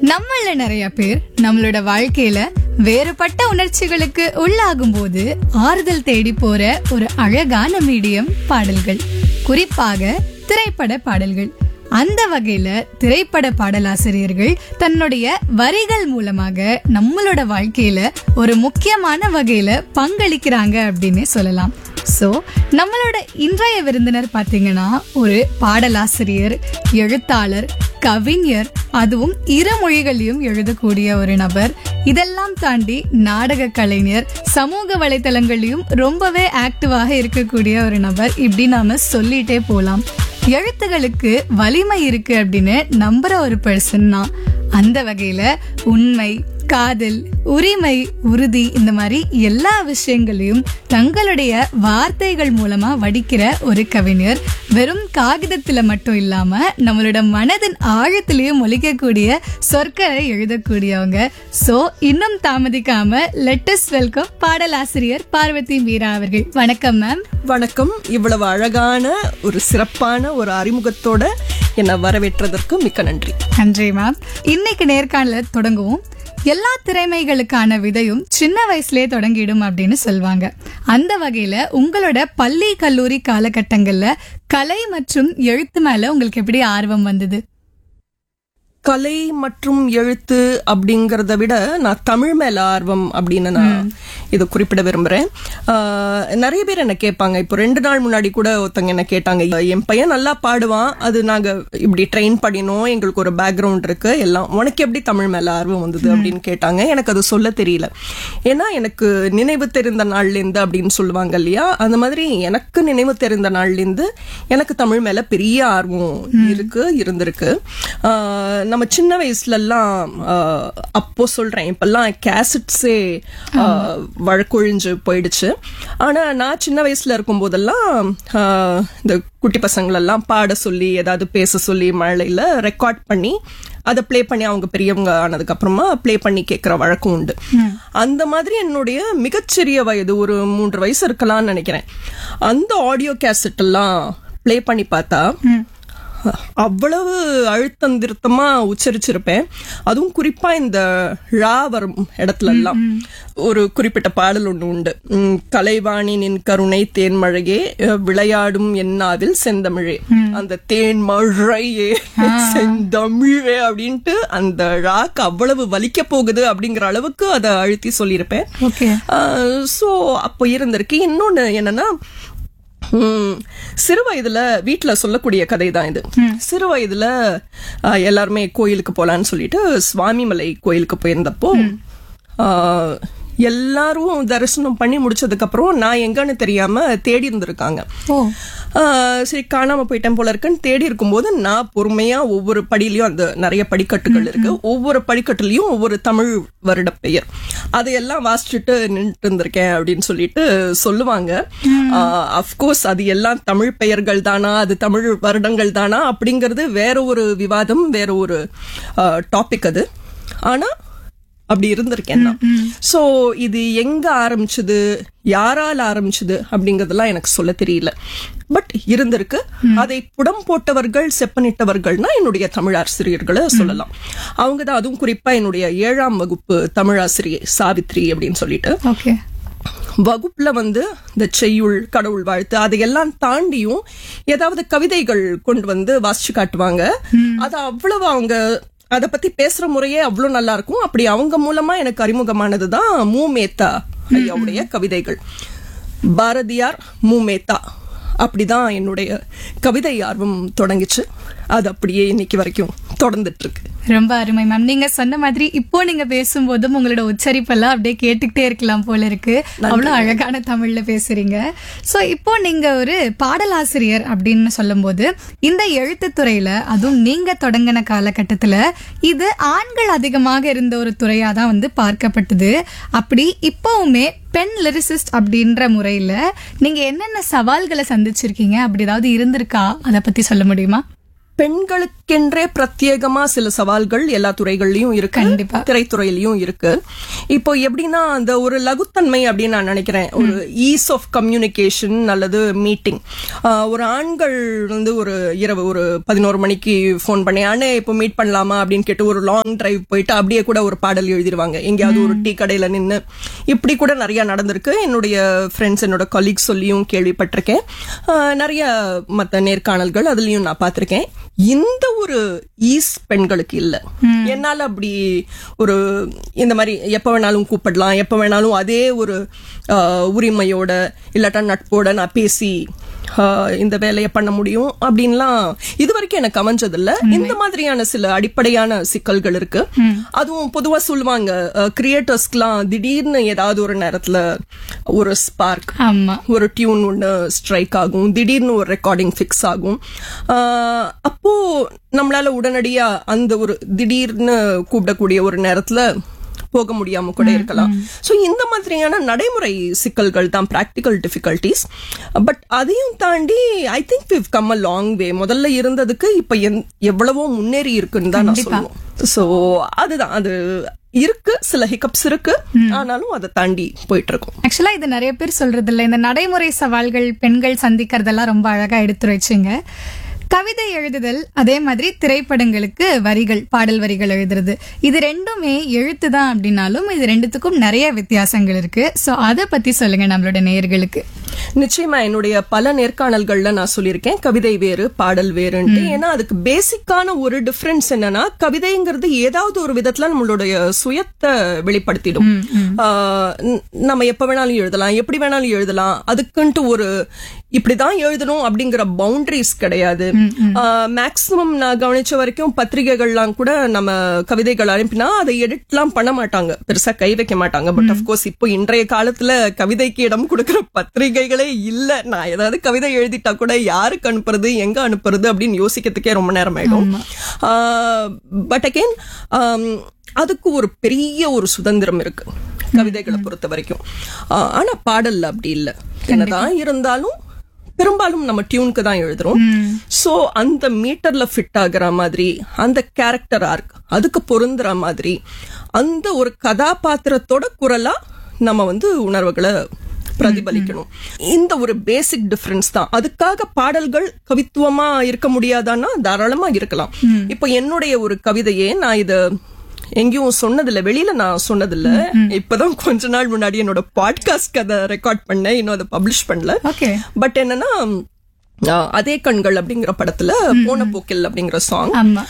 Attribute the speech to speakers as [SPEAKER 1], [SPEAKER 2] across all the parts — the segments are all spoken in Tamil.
[SPEAKER 1] நம்மள நிறைய பேர் நம்மளோட வாழ்க்கையில வேறுபட்ட உணர்ச்சிகளுக்கு உள்ளாகும் போது ஆறுதல் தேடி போற ஒரு அழகான மீடியம் பாடல்கள் குறிப்பாக திரைப்பட பாடல்கள் அந்த வகையில திரைப்பட பாடலாசிரியர்கள் தன்னுடைய வரிகள் மூலமாக நம்மளோட வாழ்க்கையில ஒரு முக்கியமான வகையில பங்களிக்கிறாங்க அப்படின்னு சொல்லலாம் சோ நம்மளோட இன்றைய விருந்தினர் பாத்தீங்கன்னா ஒரு பாடலாசிரியர் எழுத்தாளர் கவிஞர் அதுவும் இரு மொழிகளையும் எழுதக்கூடிய ஒரு நபர் இதெல்லாம் தாண்டி நாடக கலைஞர் சமூக வலைத்தளங்களையும் ரொம்பவே ஆக்டிவாக இருக்கக்கூடிய ஒரு நபர் இப்படி நாம சொல்லிட்டே போலாம் எழுத்துகளுக்கு வலிமை இருக்கு அப்படின்னு நம்புற ஒரு பர்சன் தான் அந்த வகையில உண்மை காதல் உரிமை உறுதி இந்த மாதிரி எல்லா விஷயங்களையும் தங்களுடைய வார்த்தைகள் மூலமா வடிக்கிற ஒரு கவிஞர் வெறும் காகிதத்துல மட்டும் இல்லாம நம்மளோட மனதின் ஆழத்திலையும் ஒலிக்கக்கூடிய சொற்களை எழுதக்கூடியவங்க சோ இன்னும் தாமதிக்காம லெட்டஸ் வெல்கம் பாடலாசிரியர் பார்வதி மீரா அவர்கள் வணக்கம் மேம்
[SPEAKER 2] வணக்கம் இவ்வளவு அழகான ஒரு சிறப்பான ஒரு அறிமுகத்தோட என்னை வரவேற்றதற்கு மிக்க நன்றி
[SPEAKER 1] நன்றி மேம் இன்னைக்கு நேர்காணல தொடங்குவோம் எல்லா திறமைகளுக்கான விதையும் சின்ன வயசுலயே தொடங்கிடும் அப்படின்னு சொல்லுவாங்க அந்த வகையில உங்களோட பள்ளி கல்லூரி காலகட்டங்கள்ல கலை மற்றும் எழுத்து மேல உங்களுக்கு எப்படி ஆர்வம் வந்தது
[SPEAKER 2] கலை மற்றும் எழுத்து அப்படிங்கறத விட நான் தமிழ் மேல ஆர்வம் அப்படின்னு நான் இதை குறிப்பிட விரும்புறேன் ஆஹ், நிறைய பேர் என்ன கேட்பாங்க இப்போ ரெண்டு நாள் முன்னாடி கூட ஒருத்தங்க என்ன கேட்டாங்க என் பையன் நல்லா பாடுவான் அது நாங்க இப்படி ட்ரெயின் பண்ணினோம் எங்களுக்கு ஒரு பேக்ரவுண்ட் இருக்கு எல்லாம் உனக்கு எப்படி தமிழ் மேல ஆர்வம் வந்தது அப்படின்னு கேட்டாங்க எனக்கு அது சொல்ல தெரியல ஏன்னா எனக்கு நினைவு தெரிந்த நாள்ல இருந்து அப்படின்னு சொல்லுவாங்க இல்லையா அந்த மாதிரி எனக்கு நினைவு தெரிந்த நாள்ல இருந்து எனக்கு தமிழ் மேல பெரிய ஆர்வம் இருக்கு இருந்திருக்கு ஆஹ், நம்ம சின்ன வயசுல எல்லாம் ஆஹ், அப்போ சொல்றேன் இப்பெல்லாம் கேசட்ஸே வழக்கொழிஞ்சு போயிடுச்சு ஆனா நான் சின்ன வயசுல இருக்கும் போதெல்லாம் ஆஹ், இந்த குட்டி பசங்களெல்லாம் பாட சொல்லி ஏதாவது பேச சொல்லி மழையில ரெக்கார்ட் பண்ணி அதை ப்ளே பண்ணி அவங்க பெரியவங்க ஆனதுக்கு அப்புறமா ப்ளே பண்ணி கேட்கிற வழக்கம் உண்டு அந்த மாதிரி என்னுடைய மிகச்சிறிய வயது ஒரு மூன்று வயசு இருக்கலாம்னு நினைக்கிறேன் அந்த ஆடியோ கேசட் எல்லாம் ப்ளே பண்ணி பார்த்தா அவ்வளவு அழுத்தம் திருத்தமா உச்சரிச்சிருப்பேன் அதுவும் குறிப்பா இந்த ழா வரும் இடத்துல எல்லாம் ஒரு குறிப்பிட்ட பாடல் ஒண்ணு உண்டு உம், கலைவாணி நின் கருணை தேன்மழையே அஹ், விளையாடும் என்னாவில் செந்தமிழே அந்த தேன்மழையே செந்தமிழே அப்படின்ட்டு அந்த ழாக்கு அவ்வளவு வலிக்க போகுது அப்படிங்கிற அளவுக்கு அதை அழுத்தி சொல்லியிருப்பேன்
[SPEAKER 1] ஓகே
[SPEAKER 2] ஸோ அப்போ இருந்திருக்கு இன்னொன்னு என்னன்னா ம், சிறு வயதுல வீட்ல சொல்லக்கூடிய கதை தான் இது சிறு வயதுல ஆ, எல்லாருமே கோயிலுக்கு போலான்னு சொல்லிட்டு சுவாமிமலை கோயிலுக்கு போயிருந்தப்போ ஆ, எல்லாரும் தரிசனம் பண்ணி முடிச்சதுக்கு அப்புறம் நான் எங்கன்னு தெரியாம தேடி இருந்திருக்காங்க
[SPEAKER 1] ஓ
[SPEAKER 2] ஆ, சரி காணாம போயிட்டேன் போல இருக்குன்னு தேடி இருக்கும்போது நான் பொறுமையா ஒவ்வொரு படியிலயும் அந்த நிறைய படிக்கட்டுகள் இருக்கு ஒவ்வொரு படிக்கட்டுலயும் ஒவ்வொரு தமிழ் வருட பெயர் அதையெல்லாம் வாசிச்சுட்டு நின்றுட்டு இருந்திருக்கேன் அப்படின்னு சொல்லிட்டு சொல்லுவாங்க அப்கோர்ஸ் அது எல்லாம் தமிழ் பெயர்கள் தானா அது தமிழ் வருடங்கள் தானா அப்படிங்கிறது வேற ஒரு விவாதம் வேற ஒரு டாபிக் அது ஆனா அப்படி இருந்திருக்கேன் நான் சோ இது எங்க ஆரம்பிச்சது யாரால் ஆரம்பிச்சது அப்படிங்கறதெல்லாம் எனக்கு சொல்ல தெரியல பட் இருந்திருக்கு அதை புடம் போட்டவர்கள் செப்பனிட்டவர்கள்னா என்னுடைய தமிழ் ஆசிரியர்களை சொல்லலாம் அவங்க தான் அதுவும் குறிப்பா என்னுடைய ஏழாம் வகுப்பு தமிழாசிரியை சாவித்ரி அப்படின்னு சொல்லிட்டு
[SPEAKER 1] ஓகே
[SPEAKER 2] வகுப்புல வந்து இந்த செய்யுள் கடவுள் வாழ்த்து அதையெல்லாம் தாண்டியும் ஏதாவது கவிதைகள் கொண்டு வந்து வாசிச்சு காட்டுவாங்க அது அவ்வளவு அவங்க அத பத்தி பேசுற முறையே அவ்வளவு நல்லா இருக்கும் அப்படி அவங்க மூலமா எனக்கு அறிமுகமானதுதான் மூமேத்தா ஐயாவுடைய கவிதைகள் பாரதியார் மூமேத்தா அப்படிதான் என்னுடைய கவிதை ஆர்வம் தொடங்கிச்சு அது அப்படியே இன்னைக்கு வரைக்கும் தொடர்ந்துட்டு இருக்கு
[SPEAKER 1] ரொம்ப அருமை மேம் நீங்க சொன்ன மாதிரி இப்போ நீங்க பேசும்போதும் உங்களோட உச்சரிப்பெல்லாம் அப்படியே கேட்டுக்கிட்டே இருக்கலாம் போல இருக்கு அவ்வளவு அழகான தமிழ்ல பேசுறீங்க சோ இப்போ நீங்க ஒரு பாடலாசிரியர் அப்படின்னு சொல்லும்போது இந்த எழுத்துத்துறையில அதுவும் நீங்க தொடங்கின காலகட்டத்துல இது ஆண்கள் அதிகமாக இருந்த ஒரு துறையா தான் வந்து பார்க்கப்பட்டது அப்படி இப்பவுமே பெண் லிரிசிஸ்ட் அப்படின்ற முறையில நீங்க என்னென்ன சவால்களை சந்திச்சிருக்கீங்க அப்படி ஏதாவது இருந்திருக்கா அதை பத்தி சொல்ல முடியுமா
[SPEAKER 2] பெண்களுக்கென்றே பிரத்யேகமா சில சவால்கள் எல்லா துறைகள்லயும் இருக்கு
[SPEAKER 1] கண்டிப்பா.
[SPEAKER 2] திரைத்துறையிலயும் இருக்கு இப்போ எப்படின்னா அந்த ஒரு லகுத்தன்மை அப்படின்னு நான் நினைக்கிறேன் ஒரு ஈஸ் ஆஃப் கம்யூனிகேஷன் அல்லது மீட்டிங் ஒரு ஆண்கள் வந்து ஒரு இரவு ஒரு பதினோரு மணிக்கு ஃபோன் பண்ணி அண்ணே இப்போ மீட் பண்ணலாமா அப்படின்னு கேட்டு ஒரு லாங் டிரைவ் போயிட்டு அப்படியே கூட ஒரு பாடல் எழுதிருவாங்க எங்கேயாவது ஒரு டீ கடையில நின்னு இப்படி கூட நிறைய நடந்திருக்கு என்னுடைய ஃப்ரெண்ட்ஸ் என்னோட கொலீக்ஸ் சொல்லியும் கேள்விப்பட்டிருக்கேன் ஆஹ் நிறைய மத்த நேர்காணல்கள் அதுலயும் நான் பார்த்திருக்கேன் இந்த ஒரு ஈஸ் பெண்களுக்கு இல்ல என்னால அப்படி ஒரு இந்த மாதிரி எப்ப வேணாலும் கூப்பிடலாம் எப்ப வேணாலும் அதே ஒரு ஆஹ், உரிமையோட இல்லாட்டா நட்போட நான் பேசி ஆஹ், இந்த வேலையை பண்ண முடியும் அப்படின்லாம் இது வரைக்கும் எனக்கு அமைஞ்சதில்ல இந்த மாதிரியான சில அடிப்படையான சிக்கல்கள் இருக்கு அதுவும் பொதுவா சொல்லுவாங்க கிரியேட்டர்ஸ்க்குலாம் திடீர்னு ஏதாவது ஒரு நேரத்துல ஒரு ஸ்பார்க்
[SPEAKER 1] ஆமா
[SPEAKER 2] ஒரு டியூன் ஒன்று ஸ்ட்ரைக் ஆகும் திடீர்னு ஒரு ரெக்கார்டிங் ஃபிக்ஸ் ஆகும் ஆஹ் அப்போ நம்மளால உடனடியா அந்த ஒரு திடீர்னு கூப்பிடக்கூடிய ஒரு நேரத்துல போக முடியாம கூட இருக்கலாம் சோ இந்த மாதிரியான நடைமுறை சிக்கல்கள் தான் பிராக்டிக்கல் டிஃபிகல்டிஸ் பட் அதையும் தாண்டி I think we've come a long way முதல்ல இருந்ததுக்கு இப்ப எந்- எவ்வளவோ முன்னேறி இருக்குன்னு தான் நான்
[SPEAKER 1] கண்டிப்பா.
[SPEAKER 2] சொல்லுவோம் சோ அதுதான் அது இருக்கு சில ஹிக்கப்ஸ் இருக்கு ஆனாலும் அதை தாண்டி போயிட்டு இருக்கோம்
[SPEAKER 1] ஆக்சுவலா இது நிறைய பேர் சொல்றது இல்ல இந்த நடைமுறை சவால்கள் பெண்கள் சந்திக்கிறதெல்லாம் ரொம்ப அழகா எடுத்துரைச்சிங்க கவிதை எழுதுதல் அதே மாதிரி திரைப்படங்களுக்கு வரிகள் பாடல் வரிகள் எழுதுறது இது ரெண்டுமே எழுத்து தான் அப்படின்னாலும் இது ரெண்டுத்துக்கும் நிறைய வித்தியாசங்கள் இருக்கு சோ அதை பத்தி சொல்லுங்க நம்மளோட நேயர்களுக்கு
[SPEAKER 2] நிச்சயமா என்னுடைய பல நேர்காணல்கள்ல நான் சொல்லியிருக்கேன் கவிதை வேறு பாடல் வேறுன்ட்டு ஏன்னா அதுக்கு பேசிக்கான ஒரு டிஃபரன்ஸ் என்னன்னா கவிதைங்கிறது ஏதாவது ஒரு விதத்துல நம்மளுடைய சுயத்தை வெளிப்படுத்திடும் ஆஹ் ந- நம்ம எப்ப வேணாலும் எழுதலாம் எப்படி வேணாலும் எழுதலாம் அதுக்குன்ட்டு ஒரு இப்படிதான் எழுதணும் அப்படிங்கிற பவுண்டரிஸ் கிடையாது மேக்சிமம் நான் கவனிச்ச வரைக்கும் பத்திரிகைகள்லாம் கூட நம்ம கவிதைகள் அனுப்பினா அதை எடிட்லாம் பண்ண மாட்டாங்க பெருசா கை வைக்க மாட்டாங்க பட் அஃப்கோர்ஸ் இப்போ இன்றைய காலத்துல கவிதைக்கு இடம் கொடுக்கிற பத்திரிகைகளே இல்ல நான் ஏதாவது கவிதை எழுதிட்டா கூட யாருக்கு அனுப்புறது எங்க அனுப்புறது அப்படின்னு யோசிக்கிறதுக்கே ரொம்ப நேரம் ஆயிடும் பட் அகெயின் அதுக்கு ஒரு பெரிய ஒரு சுதந்திரம் இருக்கு கவிதைகளை பொறுத்த வரைக்கும் ஆஹ் ஆனா பாடல்ல அப்படி இல்ல என்னதான் இருந்தாலும் பெரும்பாலும் நம்ம டியூனுக்கு தான் எழுதுறோம் சோ அந்த மீட்டர்ல ஃபிட் ஆகுற மாதிரி அந்த கேரக்டர் ஆர்க் அதுக்கு பொருந்துற மாதிரி அந்த ஒரு கதாபாத்திரத்தோட குரலா நம்ம வந்து உணர்வுகளை பிரதிபலிக்கணும் இந்த ஒரு பேசிக் டிஃபரன்ஸ் தான் அதுக்காக பாடல்கள் கவித்துவமா இருக்க முடியாதான்னா தாராளமா இருக்கலாம் இப்போ என்னுடைய ஒரு கவிதையே நான் இத எங்கேயும் சொன்னதில்ல வெளியில நான் சொன்னதில்ல இப்பதான் கொஞ்ச நாள் முன்னாடி என்னோட பாட்காஸ்ட் அதை ரெக்கார்ட் பண்ணேன் இன்னும் அதை பப்ளிஷ் பண்ணல
[SPEAKER 1] ஓகே
[SPEAKER 2] பட் என்னன்னா ஆஹ், அதே கண்கள் அப்படிங்கிற படத்துல போன போக்கில் அப்படிங்கிற சாங்
[SPEAKER 1] ஆமா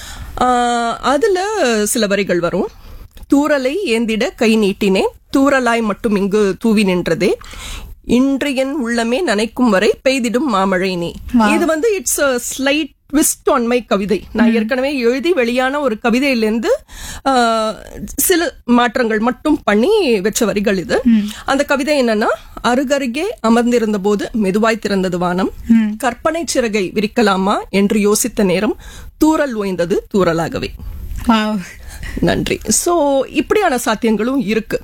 [SPEAKER 2] அதுல சில வரிகள் வரும் தூறலை ஏந்திட கை நீட்டினேன் தூறலாய் மட்டும் இங்கு தூவி நின்றதே இன்று என் உள்ளமே நனைக்கும் வரை பெய்திடும் மாமழை நீ இது வந்து it's a slight twist on my கவிதை நான் ஏற்கனவே எழுதி வெளியான ஒரு கவிதையிலிருந்து ஆஹ், சில மாற்றங்கள் மட்டும் பண்ணி வச்ச வரிகள் இது அந்த கவிதை என்னன்னா அருகருகே அமர்ந்திருந்த போது மெதுவாய் திறந்தது வானம் கற்பனை சிறகை விரிக்கலாமா என்று யோசித்த நேரம் தூறல் ஓய்ந்தது தூறலாகவே
[SPEAKER 1] Wow.
[SPEAKER 2] நன்றி சோ இப்படியான சாத்தியங்களும் இருக்கு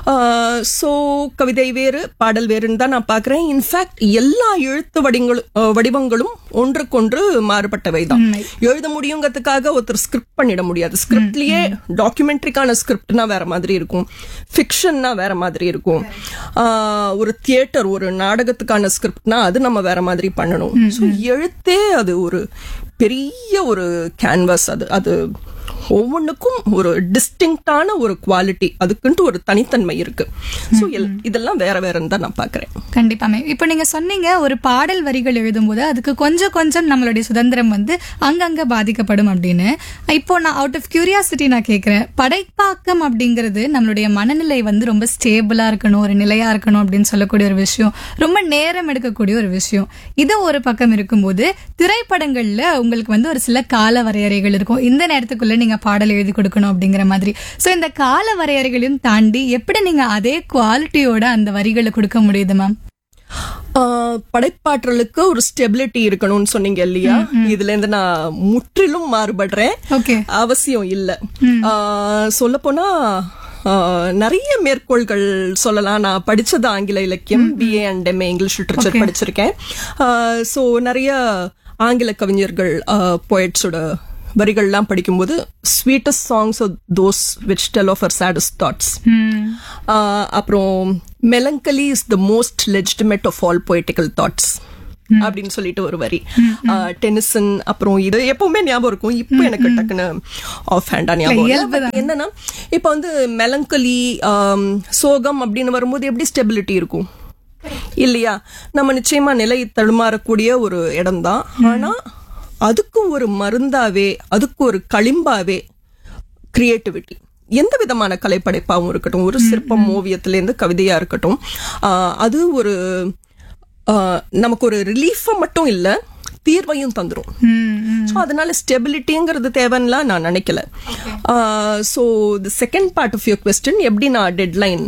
[SPEAKER 2] சோ கவிதை வேறு பாடல் வேறுன்னு தான் நான் பாக்குறேன் இன்ஃபேக்ட் எல்லா எழுத்து வடிங்களும் அஹ், வடிவங்களும் ஒன்றுக்கொன்று மாறுபட்டவை தான்
[SPEAKER 1] உண்மை.
[SPEAKER 2] எழுத முடியுங்கிறதுக்காக ஒருத்தர் ஸ்கிரிப்ட் பண்ணிட முடியாது ஸ்கிரிப்ட்லயே டாக்குமெண்ட்ரிக்கான ஸ்கிரிப்ட்னா வேற மாதிரி இருக்கும் ஃபிக்ஷன்னா வேற மாதிரி இருக்கும் ஆஹ், ஒரு தியேட்டர் ஒரு நாடகத்துக்கான ஸ்கிரிப்ட்னா அது நம்ம வேற மாதிரி பண்ணணும் ஸோ எழுத்தே அது ஒரு பெரிய ஒரு கேன்வாஸ் அது அது ஒவ்வொன்றுக்கும் ஒரு டிஸ்டிங்டான ஒரு குவாலிட்டி அதுக்குன்ட்டு ஒரு தனித்தன்மை இருக்கு ஸோ இதெல்லாம் வேற வேறன்னு தான் நான் பாக்குறேன்
[SPEAKER 1] கண்டிப்பாமே இப்போ நீங்க சொன்னீங்க ஒரு பாடல் வரிகள் எழுதும்போது அதுக்கு கொஞ்சம் கொஞ்சம் நம்மளுடைய சுதந்திரம் வந்து அங்கங்க பாதிக்கப்படும் அப்படின்னு இப்போ நான் அவுட் ஆஃப் கியூரியாசிட்டி நான் கேக்குறேன் படைப்பாக்கம் அப்படிங்கிறது நம்மளுடைய மனநிலை வந்து ரொம்ப ஸ்டேபிளா இருக்கணும் ஒரு நிலையா இருக்கணும் அப்படின்னு சொல்லக்கூடிய ஒரு விஷயம் ரொம்ப நேரம் எடுக்கக்கூடிய ஒரு விஷயம் இது ஒரு பக்கம் இருக்கும்போது திரைப்படங்கள்ல உங்களுக்கு வந்து ஒரு சில கால வரையறைகள் இருக்கும் இந்த நேரத்துக்குள்ள நீங்க பாடல் எழுதி கொடுக்கணும் அப்படிங்கிற மாதிரி சோ இந்த கால வரையறைகளையும் தாண்டி எப்படி நீங்க அதே குவாலிட்டியோட அந்த வரிகளை கொடுக்க முடியுது மேம்
[SPEAKER 2] ஆஹ் படைப்பாற்றலுக்கு ஒரு ஸ்டெபிலிட்டி இருக்கணும்னு சொன்னீங்க இல்லையா இதுல இருந்து நான் முற்றிலும் மாறுபடுறேன்
[SPEAKER 1] ஓகே
[SPEAKER 2] அவசியம் இல்ல சொல்ல போனா நிறைய மேற்கோள்கள் சொல்லலாம் நான் படிச்சது ஆங்கில இலக்கியம் BA and MA English literature படிச்சிருக்கேன் சோ நிறைய ஆங்கில கவிஞர்கள் போயட்ஸோட வரிகள்லாம் படிக்கும்போது sweetest songs those which tell of our saddest thoughts அப்புறம் melancholy is the most legitimate of all poetical thoughts அப்படின்னு சொல்லிட்டு ஒரு வரி டென்னிசன் அப்புறம் இது எப்பவுமே ஞாபகம் இருக்கும் இப்போ எனக்கு டக்குன்னு ஆஃப் ஹேண்டா ஞாபகம் இல்ல. But என்னன்னா இப்போ வந்து மெலங்கலி சோகம் அப்படின்னு வரும்போது எப்படி ஸ்டெபிலிட்டி இருக்கும் இல்லையா நம்ம நிச்சயமா நிலை தடுமாறக்கூடிய ஒரு இடம்தான் ஆனா அதுக்கும் ஒரு மருந்தாவே அதுக்கு ஒரு களிம்பாவே கிரியேட்டிவிட்டி எந்த விதமான கலைப்படைப்பாகவும் இருக்கட்டும் ஒரு சிற்பம் ஓவியத்திலேருந்து கவிதையா இருக்கட்டும் ஆஹ் அது ஒரு ஆஹ் நமக்கு ஒரு ரிலீஃபை மட்டும் இல்ல தீர்வையும் தந்துரும் ஸோ அதனால ஸ்டெபிலிட்டிங்கிறது தேவைன்னா நான் நினைக்கல so the second part of your question எப்படி நான் டெட்லைன்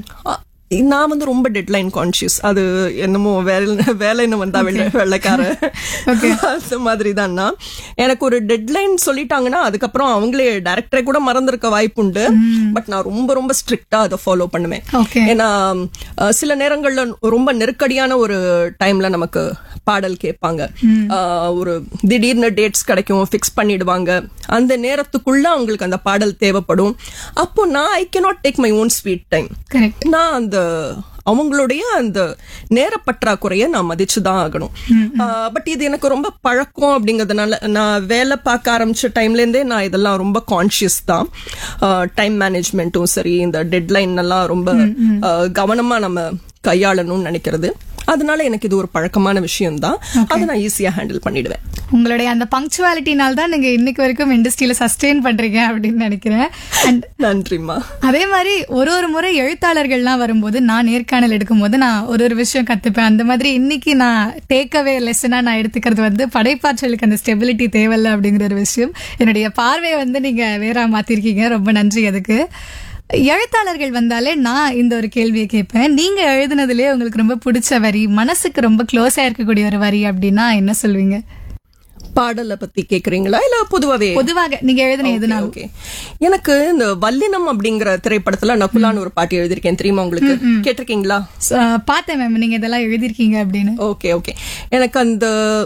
[SPEAKER 2] நான் வந்து ரொம்ப டெட்லைன் கான்சியஸ் அது என்னமோ வேலை வேலைன்னு வந்தா வெள்ளை வெள்ளைக்கார அந்த மாதிரி தான்னா எனக்கு ஒரு டெட்லைன் சொல்லிட்டாங்கன்னா அதுக்கப்புறம் அவங்களே டைரக்டரே கூட மறந்திருக்க வாய்ப்புண்டு பட் நான் ரொம்ப ரொம்ப ஸ்ட்ரிக்டா அதை ஃபாலோ பண்ணுவேன்
[SPEAKER 1] ஓகே
[SPEAKER 2] ஏன்னா அஹ், சில நேரங்கள்ல ரொம்ப நெருக்கடியான ஒரு டைம்ல நமக்கு பாடல் கேட்பாங்க அஹ், ஒரு திடீர்னு டேட்ஸ் கிடைக்கும் ஃபிக்ஸ் பண்ணிடுவாங்க அந்த நேரத்துக்குள்ள அவங்களுக்கு அந்த பாடல் தேவைப்படும் அப்போ நான் I cannot take my own sweet time
[SPEAKER 1] correct
[SPEAKER 2] நான் அந்த அவங்களுடைய அந்த நேர பற்றாக்குறைய நான் மதிச்சு தான் ஆகணும் பட் இது எனக்கு ரொம்ப பழக்கம் அப்படிங்கறதுனால நான் வேலை பார்க்க ஆரம்பிச்ச டைம்ல இருந்தே நான் இதெல்லாம் ரொம்ப கான்சியஸ் தான் டைம் மேனேஜ்மெண்ட்டும் சரி இந்த டெட்லைன் எல்லாம் ரொம்ப ஆஹ், கவனமா நம்ம கையாளணும்னு நினைக்கிறது அதனால எனக்கு இது ஒரு பழக்கமான விஷயம் தான் அதை நான் ஈஸியா ஹேண்டில் பண்ணிடுவேன்
[SPEAKER 1] உங்களுடைய அந்த பங்க்சுவாலிட்டினால தான் நீங்க இன்னைக்கு வரைக்கும் இண்டஸ்ட்ரியில சஸ்டெயின் பண்றீங்க அப்படின்னு நினைக்கிறேன் அண்ட்
[SPEAKER 2] நன்றிம்மா
[SPEAKER 1] அதே மாதிரி ஒரு ஒரு முறை எழுத்தாளர்கள்லாம் வரும்போது நான் நேர்காணல் எடுக்கும்போது நான் ஒரு ஒரு விஷயம் கத்துப்பேன் அந்த மாதிரி இன்னைக்கு நான் டேக்அவே லெசனா நான் எடுத்துக்கிறது வந்து படைப்பாற்றலுக்கு அந்த ஸ்டெபிலிட்டி தேவையில்ல அப்படிங்கிற ஒரு விஷயம் என்னுடைய பார்வையை வந்து நீங்க வேற மாத்திருக்கீங்க ரொம்ப நன்றி அதுக்கு எழுத்தாளர்கள் வந்தாலே நான் இந்த ஒரு கேள்வியை கேட்பேன் நீங்க எழுதுனதுலயே உங்களுக்கு ரொம்ப பிடிச்ச வரி மனசுக்கு ரொம்ப க்ளோஸா இருக்கக்கூடிய ஒரு வரி அப்படின்னா என்ன சொல்வீங்க
[SPEAKER 2] பாடலை பத்தி கேக்குறீங்களா இல்ல பொதுவாவே
[SPEAKER 1] பொதுவாக நீங்க எழுதின எதுனா
[SPEAKER 2] ஓகே எனக்கு இந்த வல்லினம் அப்படிங்கிற திரைப்படத்துல நகுலான்னு ஒரு பாட்டு எழுதியிருக்கேன் தெரியுமா உங்களுக்கு கேட்டிருக்கீங்களா
[SPEAKER 1] பார்த்தேன் மேம் நீங்க இதெல்லாம் எழுதிருக்கீங்க அப்படின்னு
[SPEAKER 2] ஓகே ஓகே எனக்கு அந்த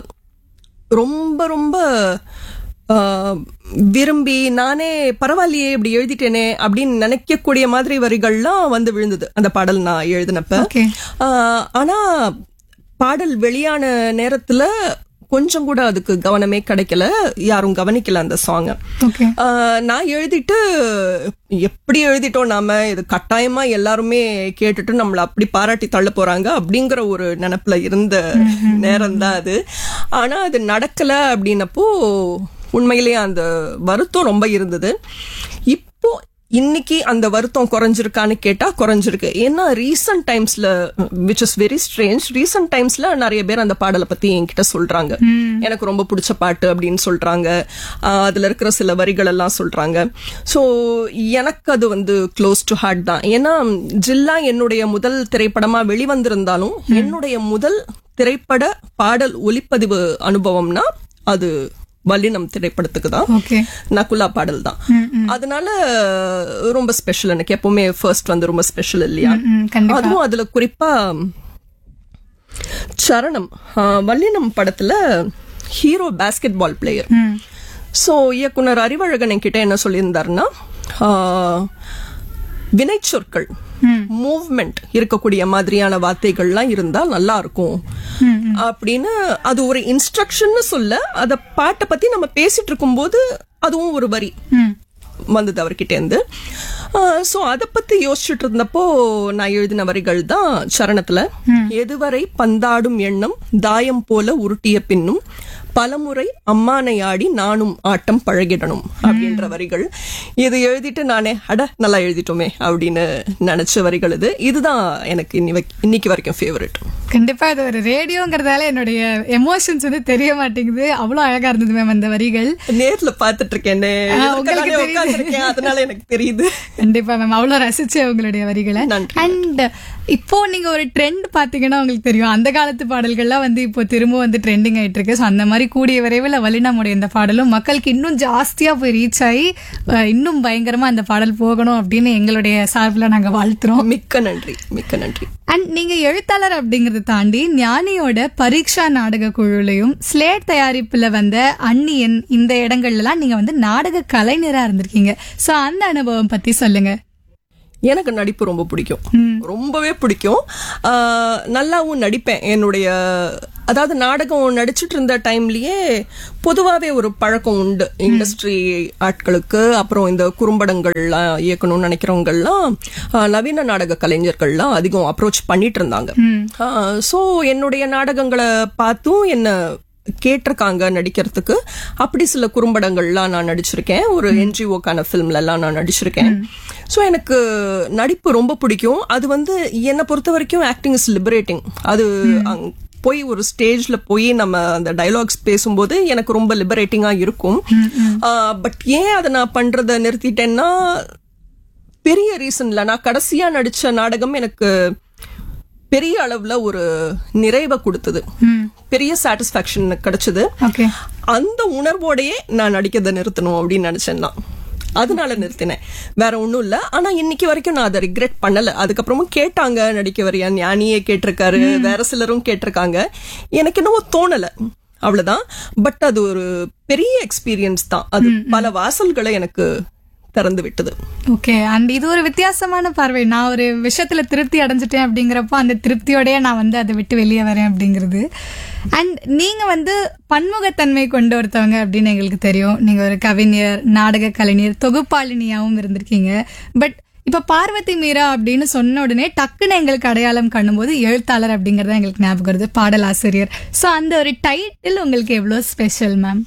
[SPEAKER 2] ரொம்ப ரொம்ப ஆஹ், விரும்பி நானே பரவாயில்லையே இப்படி எழுதிட்டேனே அப்படின்னு நினைக்கக்கூடிய மாதிரி வரிகள்லாம் வந்து விழுந்தது அந்த பாடல் நான் எழுதினப்ப
[SPEAKER 1] ஓகே
[SPEAKER 2] ஆஹ், ஆனா பாடல் வெளியான நேரத்துல கொஞ்சம் கூட அதுக்கு கவனமே கிடைக்கல யாரும் கவனிக்கல அந்த சாங்கை
[SPEAKER 1] ஓகே
[SPEAKER 2] ஆஹ் நான் எழுதிட்டு எப்படி எழுதிட்டோம் நாம இது கட்டாயமா எல்லாருமே கேட்டுட்டு நம்மள அப்படி பாராட்டி தள்ள போறாங்க அப்படிங்கிற ஒரு நினைப்புல இருந்த நேரம் தான் அது ஆனா அது நடக்கல அப்படின்னப்போ உண்மையிலேயே அந்த வருத்தம் ரொம்ப இருந்தது இப்போ இன்னைக்கு அந்த வருத்தம் குறைஞ்சிருக்கான்னு கேட்டா குறைஞ்சிருக்கு ஏன்னா ரீசன்ட் டைம்ஸ்ல which is very strange recent டைம்ஸ்ல நிறைய பேர் அந்த பாடலை பத்தி என்கிட்ட சொல்றாங்க எனக்கு ரொம்ப பிடிச்ச பாட்டு அப்படின்னு சொல்றாங்க ஆஹ் அதுல இருக்கிற சில வரிகள் எல்லாம் சொல்றாங்க ஸோ எனக்கு அது வந்து க்ளோஸ் டு ஹார்ட் தான் ஏன்னா ஜில்லா என்னுடைய முதல் திரைப்படமா வெளிவந்திருந்தாலும் என்னுடைய முதல் திரைப்பட பாடல் ஒலிப்பதிவு அனுபவம்னா அது வல்லினம் திரைப்படத்துக்கு தான்
[SPEAKER 1] ஓகே
[SPEAKER 2] நகுலா பாடல் தான் அதனால ரொம்ப ஸ்பெஷல் எனக்கு எப்பவுமே ஃபர்ஸ்ட் வந்து ரொம்ப ஸ்பெஷல் இல்லையா
[SPEAKER 1] ம், கண்டிப்பா
[SPEAKER 2] அதுவும் அதுல குறிப்பா சரணம் ஆஹ், வல்லினம் படத்துல ஹீரோ பாஸ்கெட் பால் பிளேயர்
[SPEAKER 1] ம்
[SPEAKER 2] ஸோ இயக்குனர் அறிவழகன் என்கிட்ட என்ன சொல்லியிருந்தாருன்னா ஆஹ், வினைச்சொற்கள் மூவ்மெண்ட் இருக்கக்கூடிய மாதிரியான வார்த்தைகள்லாம் இருந்தா நல்லா இருக்கும் அப்படின்னு அது ஒரு இன்ஸ்ட்ரக்ஷன் சொல்ல அத பாட்டை பத்தி நம்ம பேசிட்டு இருக்கும்போது அதுவும் ஒரு வரி
[SPEAKER 1] ம்
[SPEAKER 2] வந்தது அவர்கிட்ட இருந்து ஸோ அதை பத்தி யோசிச்சுட்டு இருந்தப்போ நான் எழுதின வரிகள் தான் சரணத்துல எதுவரை பந்தாடும் எண்ணம் தாயம் போல உருட்டிய பின்னும் பலமுறை அம்மானை ஆடி நானும் ஆட்டம் பழகிடணும் அப்படின்ற வரிகள் இது எழுதிட்டு நானே அட நல்லா எழுதிட்டோமே அப்படின்னு நினைச்ச வரிகள் இது இதுதான் எனக்கு இன்னி வரைக்கும்- இன்னைக்கு வரைக்கும் ஃபேவரட்
[SPEAKER 1] கண்டிப்பா இது ஒரு ரேடியோங்கிறதால என்னுடைய எமோஷன்ஸ் வந்து தெரிய மாட்டேங்குது அவ்வளவு அழகா இருந்தது மேம் அந்த வரிகள்
[SPEAKER 2] நேர்ல பாத்துட்டு இருக்கேன்
[SPEAKER 1] உங்களுக்கு தெரியுது.
[SPEAKER 2] உட்காந்துருக்கேன் அதனால எனக்கு தெரியுது
[SPEAKER 1] கண்டிப்பா மேம் அவ்வளவு ரசிச்சேன் உங்களுடைய வரிகளை
[SPEAKER 2] நன்றி.
[SPEAKER 1] அண்ட் இப்போ நீங்க ஒரு ட்ரெண்ட் பாத்தீங்கன்னா உங்களுக்கு தெரியும் அந்த காலத்து பாடல்கள்லாம் வந்து இப்போ திரும்ப வந்து ட்ரெண்டிங் ஆயிட்டு இருக்கு ஸோ அந்த மாதிரி மாதிரி கூடிய விரைவில் வல்லினமுடைய இந்த பாடலும் மக்களுக்கு இன்னும் ஜாஸ்தியா போய் ரீச் ஆகி அஹ், இன்னும் பயங்கரமா அந்த பாடல் போகணும் அப்படின்னு எங்களுடைய சார்பில் நாங்க வாழ்த்துறோம்
[SPEAKER 2] மிக்க நன்றி மிக்க நன்றி
[SPEAKER 1] அண்ட் நீங்க எழுத்தாளர் அப்படிங்கறத தாண்டி ஞானியோட பரீட்சா நாடக குழுலையும் ஸ்லேட் தயாரிப்புல வந்த அந்நியன் இந்த இடங்கள்லாம் நீங்க வந்து நாடக கலைஞரா இருந்திருக்கீங்க சோ அந்த அனுபவம் பத்தி சொல்லுங்க
[SPEAKER 2] எனக்கு நடிப்பு ரொம்ப பிடிக்கும் ரொம்பவே பிடிக்கும் ஆஹ் நல்லாவும் நடிப்பேன் என்னுடைய அதாவது நாடகம் நடிச்சிட்டு இருந்த டைம்லயே பொதுவாகவே ஒரு பழக்கம் உண்டு இண்டஸ்ட்ரி ஆட்களுக்கு அப்புறம் இந்த குறும்படங்கள்லாம் இயக்கணும்னு நினைக்கிறவங்கலாம் ஆஹ் நவீன நாடக கலைஞர்கள்லாம் அதிகம் அப்ரோச் பண்ணிட்டு இருந்தாங்க ஸோ என்னுடைய நாடகங்களை பார்த்தும் என்ன கேட்டிருக்காங்க நடிக்கிறதுக்கு அப்படி சில குறும்படங்கள்லாம் நான் நடிச்சிருக்கேன் ஒரு என்ஜிஓக்கான ஃபிலிம்ல எல்லாம் நான் நடிச்சிருக்கேன் ஸோ எனக்கு நடிப்பு ரொம்ப பிடிக்கும் அது வந்து என்னை பொறுத்த வரைக்கும் ஆக்டிங் இஸ் லிபரேட்டிங் அது அங் போய் ஒரு ஸ்டேஜ்ல போய் நம்ம அந்த டயலாக்ஸ் பேசும்போது எனக்கு ரொம்ப லிபரேட்டிங்கா இருக்கும் பட் ஏன் அதை நான் பண்றதை நிறுத்திட்டேன்னா பெரிய ரீசன்ல நான் கடைசியா நடிச்ச நாடகம் எனக்கு பெரிய அளவுல ஒரு நிறைவை கொடுத்தது பெரிய சாட்டிஸ்பாக்சன் கிடைச்சது
[SPEAKER 1] ஓகே
[SPEAKER 2] அந்த உணர்வோடயே நான் நடிக்கிறதை நிறுத்தணும் அப்படின்னு நினைச்சேன் நான் அதனால நிறுத்தினேன் வேற ஒண்ணும் இல்ல ஆனா இன்னைக்கு வரைக்கும் நான் அதை ரிக்ரெட் பண்ணல அதுக்கப்புறமும் கேட்டாங்க நடிக்க வரையா ஞானியே கேட்டிருக்காரு வேற சிலரும் கேட்டிருக்காங்க எனக்கு என்னவோ தோணல அவ்வளவுதான் பட் அது ஒரு பெரிய எக்ஸ்பீரியன்ஸ் தான் அது பல வாசல்களை எனக்கு திறந்து விட்டது
[SPEAKER 1] ஓகே அண்ட் இது ஒரு வித்தியாசமான பார்வை நான் ஒரு விஷயத்துல திருப்தி அடைஞ்சிட்டேன் அப்படிங்கிறப்போ அந்த திருப்தியோடய நான் வந்து அதை விட்டு வெளியே வரேன் அப்படிங்கிறது அண்ட் நீங்க வந்து பன்முகத்தன்மை கொண்டு ஒருத்தவங்க அப்படின்னு எங்களுக்கு தெரியும் நீங்க ஒரு கவிஞர் நாடக கலைஞர் தொகுப்பாளினியாவும் இருந்திருக்கீங்க பட் இப்ப பார்வதி மீரா அப்படின்னு சொன்ன உடனே டக்குன்னு எங்களுக்கு அடையாளம் காணும்போது எழுத்தாளர் அப்படிங்கறது எங்களுக்கு ஞாபகம் வருது பாடலாசிரியர் சோ அந்த ஒரு டைட்டில் உங்களுக்கு எவ்வளவு ஸ்பெஷல் மேம்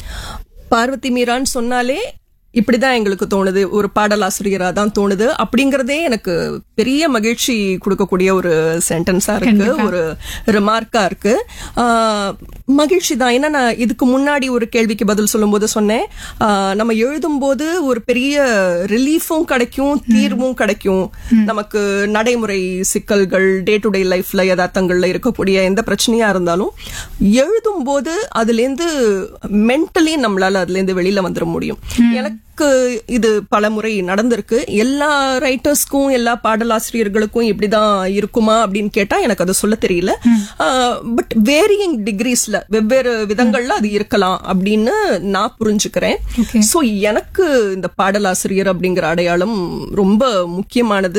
[SPEAKER 2] பார்வதி மீரான்னு சொன்னாலே இப்படிதான் எங்களுக்கு தோணுது ஒரு பாடலாசிரியரா தான் தோணுது அப்படிங்கறதே எனக்கு பெரிய மகிழ்ச்சி கொடுக்கக்கூடிய ஒரு சென்டென்ஸா இருக்கு ஒரு ரிமார்க்கா இருக்கு ஆஹ், மகிழ்ச்சி தான் ஏன்னா நான் இதுக்கு முன்னாடி ஒரு கேள்விக்கு பதில் சொல்லும்போது சொன்னேன் ஆஹ், நம்ம எழுதும்போது ஒரு பெரிய ரிலீஃபும் கிடைக்கும் தீர்வும் கிடைக்கும் நமக்கு நடைமுறை சிக்கல்கள் டே டு டே லைஃப்ல யதார்த்தங்கள்ல இருக்கக்கூடிய எந்த பிரச்சனையா இருந்தாலும் எழுதும்போது அதுல இருந்து மென்டலி நம்மளால அதுல இருந்து வெளியில வந்துட முடியும் எனக்கு இது பல முறை நடந்திருக்கு எல்லா ரைட்டர்ஸ்க்கும் எல்லா பாடலாசிரியர்களுக்கும் இப்படிதான் இருக்குமா அப்படின்னு கேட்டா எனக்கு அது சொல்ல தெரியல பட் வேரியிங் டிகிரிஸ்ல வெவ்வேறு விதங்கள்ல அது இருக்கலாம் அப்படின்னு நான் புரிஞ்சுக்கிறேன்
[SPEAKER 1] Okay.
[SPEAKER 2] சோ எனக்கு இந்த பாடலாசிரியர் அப்படிங்கிற அடையாளம் ரொம்ப முக்கியமானது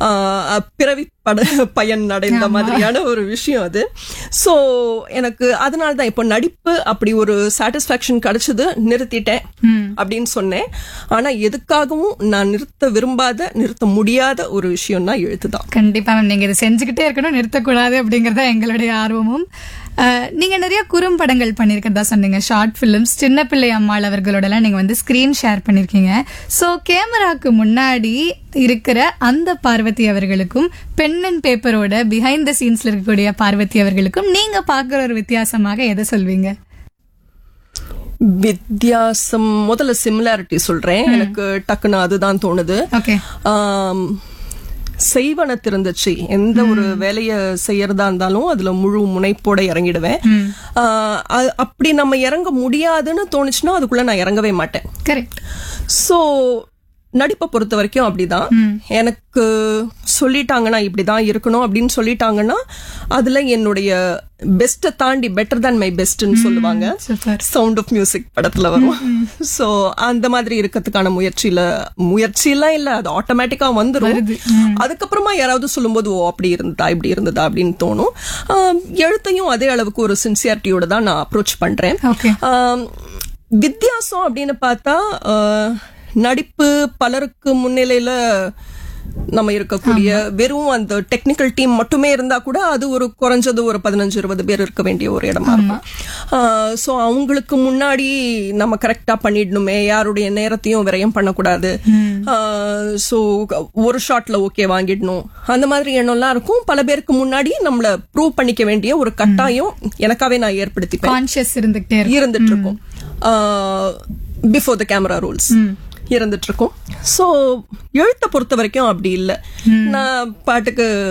[SPEAKER 2] ஆஹ் பிறவி பட பயன் அடைந்த மாதிரியான ஒரு விஷயம் அது சோ எனக்கு அதனால தான் இப்போ நடிப்பு அப்படி ஒரு சாட்டிஸ்பாக்சன் கிடைச்சது நிறுத்திட்டேன் அப்படின்னு சொன்னேன் ஆனா எதுக்காகவும் நான் நிறுத்த விரும்பாத நிறுத்த முடியாத ஒரு விஷயம்னா எழுத்துதான்
[SPEAKER 1] கண்டிப்பா மேம் நீங்க இதை செஞ்சுக்கிட்டே இருக்கணும் நிறுத்தக்கூடாது அப்படிங்கறத எங்களுடைய ஆர்வமும் அஹ், நீங்க நிறைய குறும்படங்கள் பண்ணிருக்கிறதா சொன்னீங்க ஷார்ட் பிலிம்ஸ் சின்ன பிள்ளை அம்மாள் அவர்களோட எல்லாம் நீங்க வந்து ஸ்கிரீன் ஷேர் பண்ணிருக்கீங்க சோ கேமராக்கு முன்னாடி இருக்கிற அந்த பார்வதி அவர்களுக்கும் பென் அண்ட் பேப்பரோட பிஹைண்ட் த சீன்ஸ்ல இருக்கக்கூடிய பார்வதி அவர்களுக்கும் நீங்க பாக்குற ஒரு வித்தியாசமாக எதை சொல்வீங்க
[SPEAKER 2] வித்தியாசம் முதல்ல சிமிலாரிட்டி சொல்றேன் எனக்கு டக்குன்னு அதுதான் தோணுது
[SPEAKER 1] ஓகே
[SPEAKER 2] ஆம், செய்வன திருந்துச்சு எந்த ஒரு வேலையை செய்யறதா இருந்தாலும் அதுல முழு முனைப்போட இறங்கிடுவேன் ஆ, அ- அப்படி நம்ம இறங்க முடியாதுன்னு தோணுச்சுன்னா அதுக்குள்ள நான் இறங்கவே மாட்டேன்
[SPEAKER 1] கரெக்ட்
[SPEAKER 2] சோ நடிப்பை பொறுத்த வரைக்கும் அப்படிதான் எனக்கு சொல்லிட்டாங்கன்னா இப்படிதான் இருக்கணும் அப்படின்னு சொல்லிட்டாங்கன்னா அதுல என்னுடைய பெஸ்ட்டை தாண்டி பெட்டர் than மை பெஸ்ட்னு சொல்லுவாங்க
[SPEAKER 1] சூப்பர்
[SPEAKER 2] சவுண்ட் ஆஃப் மியூசிக் படத்துல வரும் சோ அந்த மாதிரி இருக்கிறதுக்கான முயற்சியில முயற்சியெல்லாம் இல்ல அது ஆட்டோமேட்டிக்கா வந்துரும்
[SPEAKER 1] வருது.
[SPEAKER 2] அதுக்கப்புறமா யாராவது சொல்லும்போது ஓ அப்படி இருந்ததா இப்படி இருந்ததா அப்படின்னு தோணும் ஆம், எழுத்தையும் அதே அளவுக்கு ஒரு சின்சியாரிட்டியோட தான் நான் அப்ரோச் பண்றேன்
[SPEAKER 1] ஓகே
[SPEAKER 2] ஆம், வித்தியாசம் அப்படின்னு பார்த்தா ஆஹ், நடிப்பு பலருக்கு முன்னிலையில நம்ம இருக்கக்கூடிய வெறும் அந்த டெக்னிக்கல் டீம் மட்டுமே இருந்தா கூட அது ஒரு குறைஞ்சது ஒரு பதினஞ்சு இருபது பேர் இருக்க வேண்டிய ஒரு இடமா இருக்கும் ஸோ அவங்களுக்கு முன்னாடி நம்ம கரெக்டா பண்ணிடணுமே யாருடைய நேரத்தையும் விரயம் பண்ணக்கூடாது ஸோ ஒரு ஷாட்ல ஓகே வாங்கிடணும் அந்த மாதிரி எண்ணம்லாம் இருக்கும் பல பேருக்கு முன்னாடி நம்மள ப்ரூவ் பண்ணிக்க வேண்டிய ஒரு கட்டாயம் எனக்காவே நான் ஏற்படுத்திப்பேன்
[SPEAKER 1] கான்சியஸ் இருந்துகிட்டே இருக்கும்
[SPEAKER 2] இருந்துட்டு இருக்கும் பிஃபோர் த கேமரா ரூல்ஸ் இருந்துட்டு இருக்கும் ஸோ எழுத்தை பொறுத்த வரைக்கும் அப்படி இல்லை நான் பாட்டுக்கு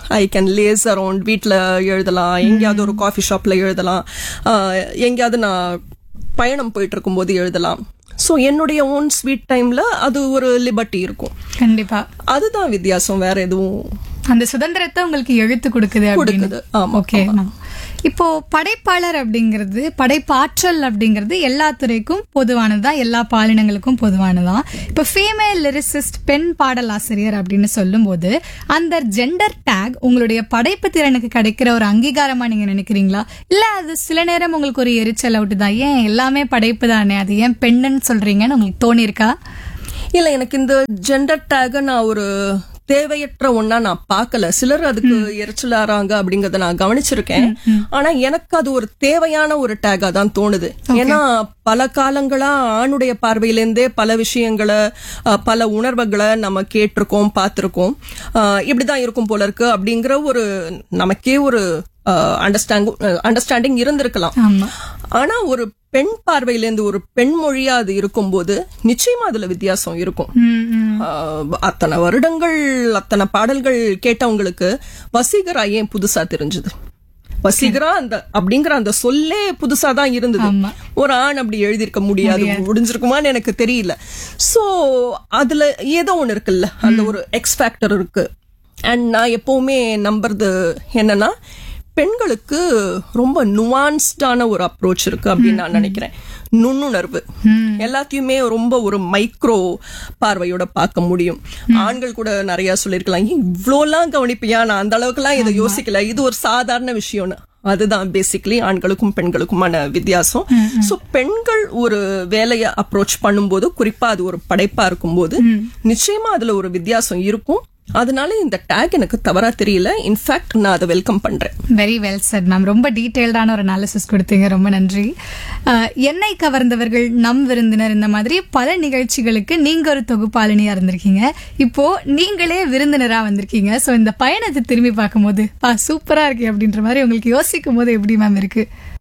[SPEAKER 2] ஐ கேன் லேஸ் அரௌண்ட் வீட்டில் எழுதலாம் எங்கேயாவது ஒரு காஃபி ஷாப்ல எழுதலாம் ஆஹ், எங்கேயாவது நான் பயணம் போயிட்டு இருக்கும்போது எழுதலாம் ஸோ என்னுடைய ஓன் ஸ்வீட் டைம்ல அது ஒரு லிபர்ட்டி இருக்கும்
[SPEAKER 1] கண்டிப்பா
[SPEAKER 2] அதுதான் வித்தியாசம் வேற எதுவும்
[SPEAKER 1] அந்த சுதந்திரத்தை உங்களுக்கு எழுத்து கொடுக்குது அப்படின்னு
[SPEAKER 2] கொடுக்குது. ஆமா,
[SPEAKER 1] ஓகே இப்போ படைப்பாளர் அப்படிங்கிறது படைப்பாற்றல் அப்படிங்கிறது எல்லா துறைக்கும் பொதுவானதுதான் எல்லா பாலினங்களுக்கும் பொதுவானதான் இப்போ ஃபீமேல் லிரிசிஸ்ட் பெண் பாடல் ஆசிரியர் அப்படின்னு சொல்லும்போது அந்த ஜெண்டர் டேக் உங்களுடைய படைப்பு திறனுக்கு கிடைக்கிற ஒரு அங்கீகாரமா நீங்க நினைக்கிறீங்களா இல்ல அது சில நேரம் உங்களுக்கு ஒரு எரிச்சல் அவுட்டு தான் ஏன் எல்லாமே படைப்பு தானே அது ஏன் பெண்ணுன்னு சொல்றீங்கன்னு உங்களுக்கு தோணியிருக்கா
[SPEAKER 2] இல்ல எனக்கு இந்த ஜெண்டர் டேக நான் ஒரு தேவையற்ற ஒன்னா நான் பார்க்கல சிலர் அதுக்கு எரிச்சலாறாங்க அப்படிங்கறத நான் கவனிச்சிருக்கேன் ஆனா எனக்கு அது ஒரு தேவையான ஒரு டேகா தான் தோணுது ஏன்னா பல காலங்களா ஆணுடைய பார்வையிலேருந்தே பல விஷயங்களை அஹ், பல உணர்வுகளை நம்ம கேட்டிருக்கோம் பார்த்திருக்கோம் அஹ், இப்படிதான் இருக்கும் போல இருக்கு அப்படிங்கிற ஒரு நமக்கே ஒரு அண்டர்ஸ்டாண்டிங் அண்டர்ஸ்டாண்டிங் இருந்திருக்கலாம்
[SPEAKER 1] ஆமா
[SPEAKER 2] ஆனா ஒரு பெண் பார்வையிலேருந்து ஒரு பெண் மொழியா அது இருக்கும்போது நிச்சயமா அதுல வித்தியாசம் இருக்கும்
[SPEAKER 1] ம், ம்.
[SPEAKER 2] ஆஹ் அத்தனை வருடங்கள் அத்தனை பாடல்கள் கேட்டவங்களுக்கு வசீகரா ஏன் புதுசா தெரிஞ்சது வசீகரா அந்த அப்படிங்கிற அந்த சொல்லே புதுசா தான் இருந்தது
[SPEAKER 1] ஆமா.
[SPEAKER 2] ஒரு ஆண் அப்படி எழுதியிருக்க முடியாது முடிஞ்சிருக்குமான்னு எனக்கு தெரியல சோ அதுல ஏதோ ஒண்ணு இருக்குல்ல அந்த ஒரு எக்ஸ் ஃபேக்டர் இருக்கு அண்ட் நான் எப்பவுமே நம்புறது என்னன்னா பெண்களுக்கு ரொம்ப நுவான்ஸ்டான ஒரு அப்ரோச் இருக்கு அப்படின்னு நான் நினைக்கிறேன் நுண்ணுணர்வு எல்லாத்தையுமே ரொம்ப ஒரு மைக்ரோ பார்வையோட பார்க்க முடியும் ஆண்கள் கூட நிறைய சொல்லிருக்கலாம் இவ்வளோலாம் கவனிப்பியா நான் அந்த அளவுக்குலாம் இதை யோசிக்கல இது ஒரு சாதாரண விஷயம்னு அதுதான் பேசிக்கலி ஆண்களுக்கும் பெண்களுக்குமான வித்தியாசம் சோ பெண்கள் ஒரு வேலையை அப்ரோச் பண்ணும்போது குறிப்பா அது ஒரு படைப்பா இருக்கும்போது நிச்சயமா அதுல ஒரு வித்தியாசம் இருக்கும் அதனால இந்த டேக் எனக்கு தவறா தெரியல இன்ஃபேக்ட் நான் அதை வெல்கம் பண்றேன்
[SPEAKER 1] வெரி வெல் சார் மேம் ரொம்ப டீடைல்டான ஒரு அனாலிசிஸ் கொடுத்தீங்க ரொம்ப நன்றி அஹ், என்னை கவர்ந்தவர்கள் நம் விருந்தினர் இந்த மாதிரி பல நிகழ்ச்சிகளுக்கு நீங்க ஒரு தொகுப்பாளினியா இருந்திருக்கீங்க இப்போ நீங்களே விருந்தினரா வந்திருக்கீங்க சோ இந்த பயணத்தை திரும்பி பார்க்கும்போது பா சூப்பரா இருக்கு அப்படின்ற மாதிரி உங்களுக்கு யோசிக்கும் போது எப்படி மேம் இருக்கு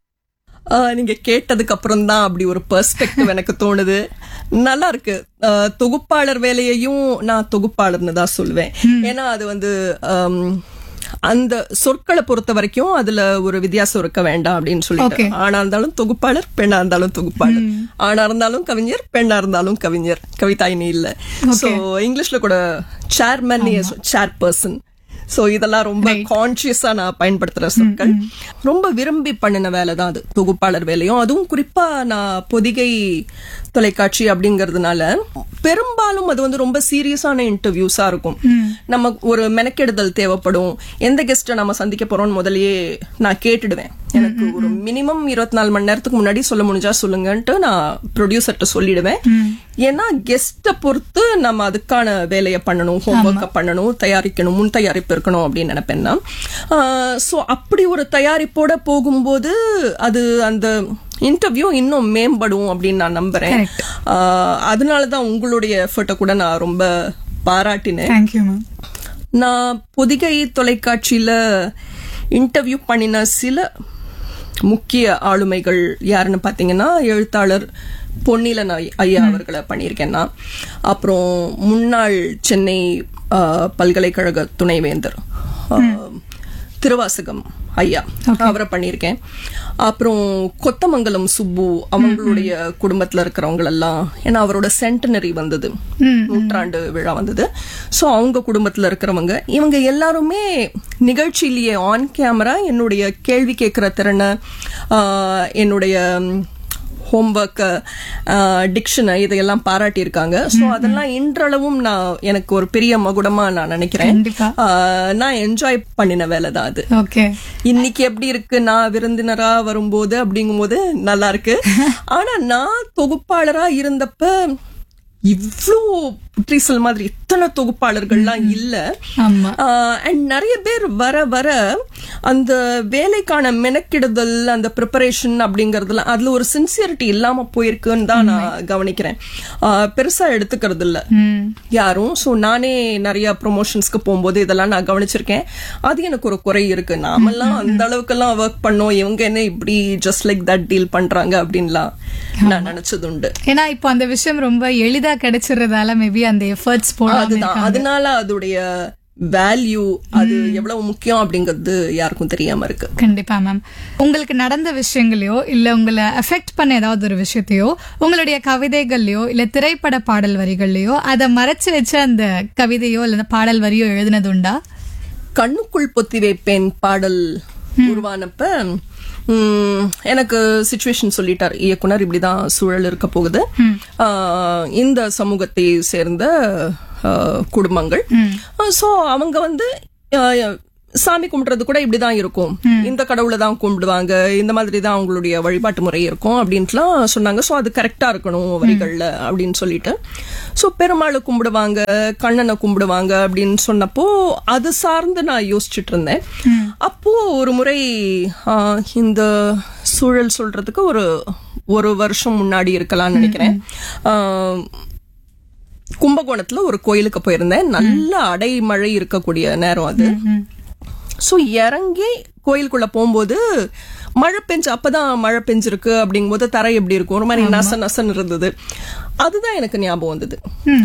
[SPEAKER 2] ஆஹ் நீங்க கேட்டதுக்கு அப்புறம் தான் அப்படி ஒரு பெர்ஸ்பெக்டிவ் எனக்கு தோணுது நல்லா இருக்கு ஆஹ் தொகுப்பாளர் வேலையையும் நான் தொகுப்பாளர்னு தான் சொல்லுவேன் ஏன்னா அது வந்து ஆம், அந்த சொற்களை பொறுத்த வரைக்கும் அதுல ஒரு வித்தியாசம் இருக்க வேண்டாம் அப்படின்னு சொல்லிட்டு ஆணா இருந்தாலும் தொகுப்பாளர் பெண்ணா இருந்தாலும் தொகுப்பாளர் ஆணா இருந்தாலும் கவிஞர் பெண்ணா இருந்தாலும் கவிஞர் கவிதாயினி இல்ல சோ இங்கிலீஷ்ல கூட சேர்மன் சேர் பர்சன் சோ இதெல்லாம் ரொம்ப கான்சியஸா நான் பயன்படுத்துற சொற்கள் ரொம்ப விரும்பி பண்ணின வேலை தான் அது தொகுப்பாளர் வேலையும் அதுவும் குறிப்பா நான் பொதிகை தொலைக்காட்சி அப்படிங்கறதுனால பெரும்பாலும் அது வந்து ரொம்ப சீரியஸான இன்டர்வியூஸா இருக்கும் நம்ம ஒரு மெனக்கெடுதல் தேவைப்படும் எந்த கெஸ்ட்டை நம்ம சந்திக்க போறோம்னு முதல்லயே நான் கேட்டுடுவேன் எனக்கு ஒரு மினிமம் இருபத்தி நாலு மணி நேரத்துக்கு முன்னாடி சொல்ல முடிஞ்சா சொல்லுங்கன்ட்டு நான் ப்ரொடியூசர்கிட்ட சொல்லிடுவேன் ஏன்னா கெஸ்ட்டை பொறுத்து நம்ம அதுக்கான வேலையை பண்ணணும் ஹோம்ஒர்க்கை பண்ணணும் தயாரிக்கணும் முன் தயாரிப்பு இருக்கணும் அப்படின்னு நினைப்பேன் நான் ஸோ அப்படி ஒரு தயாரிப்போட போகும்போது அது அந்த இன்டர்வியூ இன்னும் மேம்படும் அப்படின்னு நான் நம்புறேன் ஆஹ் அதனாலதான் உங்களுடைய எஃபர்ட்டை கூட நான் ரொம்ப பாராட்டினேன்
[SPEAKER 1] தேங்க்யூ மேம்
[SPEAKER 2] நான் பொதிகை தொலைக்காட்சியில இன்டர்வியூ பண்ணின சில முக்கிய ஆளுமைகள் யாருன்னு பாத்தீங்கன்னா எழுத்தாளர் பொன்னிலன் ஐ- ஐயா அவர்களை பண்ணியிருக்கேன் நான் அப்புறம் முன்னாள் சென்னை ஆ, பல்கலைக்கழக துணைவேந்தர் ஆ, திருவாசகம் ஐயா அவரை பண்ணியிருக்கேன் அப்புறம் கொத்தமங்கலம் சுப்பு அவங்களுடைய குடும்பத்துல இருக்கிறவங்க எல்லாம் ஏன்னா அவரோட சென்டனரி வந்தது நூற்றாண்டு விழா வந்தது சோ அவங்க குடும்பத்துல இருக்கிறவங்க இவங்க எல்லாருமே நிகழ்ச்சியிலேயே ஆன் கேமரா என்னுடைய கேள்வி கேட்கிற திறனை ஆஹ், என்னுடைய ஹோம்ஒர்க் டிக்ஷனை இதையெல்லாம் பாராட்டியிருக்காங்க சோ அதெல்லாம் இன்றளவும் நான் எனக்கு ஒரு பெரிய மகுடமா நான் நினைக்கிறேன்
[SPEAKER 1] கண்டிப்பா
[SPEAKER 2] ஆஹ், நான் என்ஜாய் பண்ணின வேலை தான் அது
[SPEAKER 1] ஓகே
[SPEAKER 2] இன்னைக்கு எப்படி இருக்கு நான் விருந்தினரா வரும்போது அப்படிங்கும்போது நல்லா இருக்கு ஆனா நான் தொகுப்பாளரா இருந்தப்ப இவ்ளோ புற்றீசல் மாதிரி இத்தனை தொகுப்பாளர்கள்லாம் இல்ல
[SPEAKER 1] ஆமா
[SPEAKER 2] அண்ட் நிறைய பேர் வர வர அந்த வேலைக்கான மெனக்கிடுதல் அந்த ப்ரிப்பரேஷன் அப்படிங்கறதுல அதுல ஒரு சின்சியரிட்டி இல்லாம போயிருக்குன்னு தான் நான் கவனிக்கிறேன் ஆஹ் பெருசா எடுத்துக்கிறது இல்ல
[SPEAKER 1] ம்
[SPEAKER 2] யாரும் சோ நானே நிறைய ப்ரொமோஷன்ஸ்க்கு போகும்போது இதெல்லாம் நான் கவனிச்சிருக்கேன் அது எனக்கு ஒரு குறை இருக்கு நாமெல்லாம் அந்த அளவுக்கெல்லாம் ஒர்க் பண்ணோம் இவங்க என்ன இப்படி ஜஸ்ட் லைக் தட் டீல் பண்றாங்க அப்படின்லாம் நான் நினைச்சது உண்டு
[SPEAKER 1] ஏன்னா இப்போ அந்த விஷயம் ரொம்ப எளிதா கிடைச்சிடுறதால மேபி அந்த எஃபர்ட்ஸ் போடாம
[SPEAKER 2] அதுதான் அதனால அதோடைய வேல்யூ அது எவ்வளவு முக்கியம் அப்படிங்கிறது யாருக்கும் தெரியாம இருக்கு
[SPEAKER 1] கண்டிப்பா மேம் உங்களுக்கு நடந்த விஷயங்களையோ இல்ல உங்களை அஃபெக்ட் பண்ண ஏதாவது ஒரு விஷயத்தையோ உங்களுடைய கவிதைகள்லயோ இல்ல திரைப்பட பாடல் வரிகள்லயோ அதை மறைச்சு வச்ச அந்த கவிதையோ இல்ல பாடல் வரியோ எழுதுனது உண்டா
[SPEAKER 2] கண்ணுக்குள் பொத்தி வைப்பேன் பாடல் உருவானப்ப உம், எனக்கு சுச்சுவேஷன் சொல்லிட்டார் இயக்குனர் இப்படிதான் சூழல் இருக்க போகுது ஆஹ், இந்த சமூகத்தை சேர்ந்த ஆஹ், குடும்பங்கள் சோ அவங்க வந்து ஆஹ், சாமி கும்பிடுறது கூட இப்படிதான் இருக்கும் இந்த கடவுளை தான் கும்பிடுவாங்க இந்த மாதிரி தான் அவங்களுடைய வழிபாட்டு முறை இருக்கும் அப்படின்ட்டுலாம் சொன்னாங்க சோ அது கரெக்டா இருக்கணும் வரிகள்ல அப்படின்னு சொல்லிட்டு சோ பெருமாளை கும்பிடுவாங்க கண்ணனை கும்பிடுவாங்க அப்படின்னு சொன்னப்போ அது சார்ந்து நான் யோசிச்சுட்டு இருந்தேன் அப்போ ஒரு முறை ஆஹ், இந்த சூழல் சொல்றதுக்கு ஒரு ஒரு வருஷம் முன்னாடி இருக்கலாம்னு நினைக்கிறேன் ஆஹ், கும்பகோணத்துல ஒரு கோயிலுக்கு போயிருந்தேன் நல்ல அடைமழை இருக்கக்கூடிய நேரம் அது சோ இறங்கி கோயிலுக்குள்ள போகும்போது மழை பெஞ்சு அப்பதான் மழை பெஞ்சிருக்கு அப்படிங்கும்போது தரை எப்படி இருக்கும் ஒரு மாதிரி நச நசன்னு இருந்தது அதுதான் எனக்கு ஞாபகம் வந்தது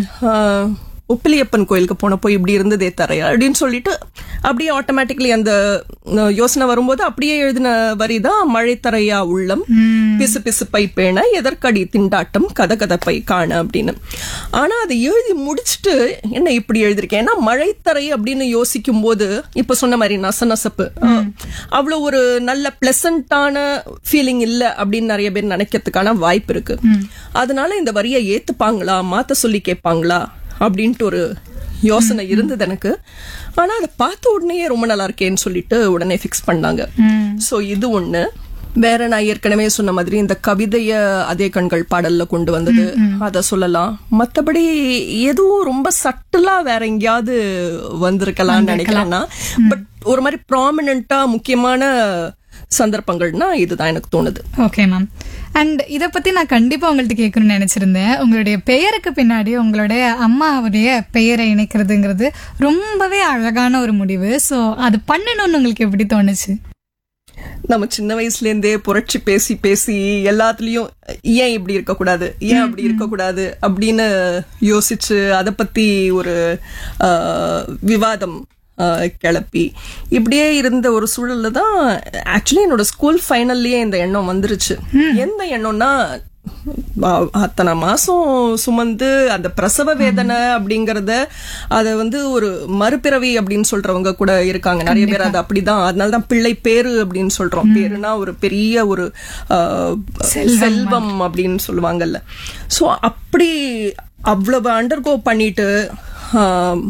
[SPEAKER 2] ஆஹ், உப்பிலியப்பன் கோயிலுக்கு போனப்போ இப்படி இருந்ததே தரை அப்படின்னு சொல்லிட்டு அப்படியே ஆட்டோமேட்டிக்கலி அந்த அஹ், யோசனை வரும்போது அப்படியே எழுதின வரிதான் மழை தரையா உள்ளம் பிசு பிசு பை பேண எதற்கடி திண்டாட்டம் கத கதப்பை காண அப்படின்னு ஆனா அதை எழுதி முடிச்சுட்டு என்ன இப்படி எழுதிருக்கேன் ஏன்னா மழைத்தரை அப்படின்னு யோசிக்கும் போது இப்ப சொன்ன மாதிரி நசநசப்பு அஹ், அவ்வளவு ஒரு நல்ல பிளசண்டான ஃபீலிங் இல்ல அப்படின்னு நிறைய பேர் நினைக்கிறதுக்கான வாய்ப்பு இருக்கு அதனால இந்த வரியை ஏத்துப்பாங்களா மாத்த சொல்லி கேட்பாங்களா அப்படின்ட்டு ஒரு யோசனை இருந்தது எனக்கு ஆனா அதை பார்த்த உடனே ரொம்ப நல்லா இருக்கேன்னு சொல்லிட்டு உடனே ஃபிக்ஸ் பண்ணாங்க சோ இது ஒண்ணு வேற நான் ஏற்கனவே சொன்ன மாதிரி இந்த கவிதைய அதே கண்கள் பாடல்ல கொண்டு வந்தது அத சொல்லலாம் மத்தபடி எதுவும் ரொம்ப சட்டலா வேற எங்கேயாவது வந்திருக்கலாம்னு நினைக்கிறேன்னா பட் ஒரு மாதிரி ப்ராமினண்டா முக்கியமான சந்தர்ப்பங்கள்னா இதுதான் எனக்கு தோணுது
[SPEAKER 1] ஓகே மேம் அண்ட் இத பத்தி நான் கண்டிப்பா உங்கள்ட்ட கேட்கணும்னு நினைச்சிருந்தேன் உங்களுடைய பெயருக்கு பின்னாடி உங்களுடைய அம்மாவுடைய பெயரை இணைக்கிறதுங்கிறது ரொம்பவே அழகான ஒரு முடிவு சோ அது பண்ணணும்னு உங்களுக்கு எப்படி தோணுச்சு
[SPEAKER 2] நம்ம சின்ன வயசுல இருந்தே புரட்சி பேசி பேசி எல்லாத்துலயும் ஏன் இப்படி இருக்க கூடாது ஏன் அப்படி இருக்க கூடாது அப்படின்னு யோசிச்சு அத பத்தி ஒரு ஆஹ், விவாதம் ஆஹ், கிளப்பி இப்படியே இருந்த ஒரு சூழல்ல தான் ஆக்சுவலி என்னோட ஸ்கூல் ஃபைனல்லயே இந்த எண்ணம் வந்துருச்சு எந்த எண்ணம்னா ஆஹ், அத்தனை மாசம் சுமந்து அந்த பிரசவ வேதனை அப்படிங்கறத அத வந்து ஒரு மறுபிறவி அப்படின்னு சொல்றவங்க கூட இருக்காங்க நிறைய பேர் அது அப்படிதான் அதனாலதான் பிள்ளை பேரு அப்படின்னு சொல்றோம் பேருனா ஒரு பெரிய ஒரு ஆஹ், செல்வம் அப்படின்னு சொல்லுவாங்கல்ல சோ அப்படி அவ்வளவு அண்டர்கோ பண்ணிட்டு ஆஹ்,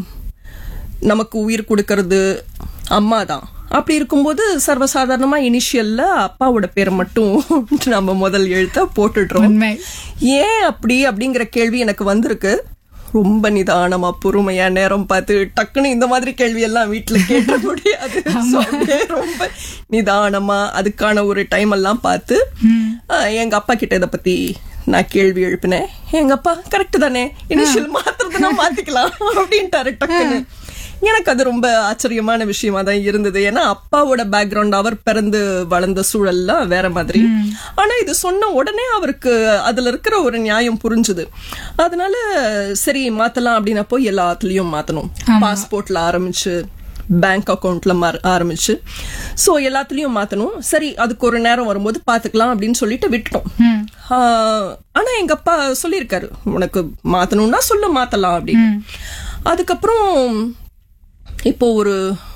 [SPEAKER 2] நமக்கு உயிர் கொடுக்கறது அம்மா தான் அப்படி இருக்கும்போது சர்வசாதாரணமா இனிஷியல்ல அப்பாவோட பேரை மட்டும் நம்ம முதல் எழுத்த போட்டுடுறோம்
[SPEAKER 1] உண்மை
[SPEAKER 2] ஏன் அப்படி அப்படிங்கிற கேள்வி எனக்கு வந்திருக்கு ரொம்ப நிதானமா பொறுமையா நேரம் பார்த்து டக்குன்னு இந்த மாதிரி கேள்வி எல்லாம் வீட்டுல கேட்ட முடியாது So, அப்படியே ரொம்ப நிதானமா அதுக்கான ஒரு டைம் எல்லாம் பார்த்து ஆஹ், எங்க அப்பா கிட்ட இத பத்தி நான் கேள்வி எழுப்பினேன் எங்க அப்பா கரெக்ட் தானே இனிஷியல் மாத்துறதுனா மாத்திக்கலாம் அப்படின்ட்டாரு டக்குன்னு எனக்கு அது ரொம்ப ஆச்சரியமான விஷயமா தான் இருந்தது ஏன்னா அப்பாவோட பேக்ரவுண்ட் அவர் பிறந்து வளர்ந்த சூழல்லாம் வேற மாதிரி ஆனா இது சொன்ன உடனே அவருக்கு அதுல இருக்கிற ஒரு நியாயம் புரிஞ்சுது அதனால சரி மாத்தலாம் அப்படின்னப்போ எல்லாத்துலயும் மாத்தணும் பாஸ்போர்ட்ல ஆரம்பிச்சு பேங்க் அக்கவுண்ட்ல ஆரம்பிச்சு சோ எல்லாத்துலயும் மாத்தணும் சரி அதுக்கு ஒரு நேரம் வரும்போது பாத்துக்கலாம் அப்படின்னு சொல்லிட்டு விட்டுட்டோம் ஆஹ், ஆனா எங்க அப்பா சொல்லியிருக்காரு உனக்கு மாத்தணும்னா சொல்லு மாத்தலாம் அப்படின்னு அதுக்கப்புறம் இப்போ ஒரு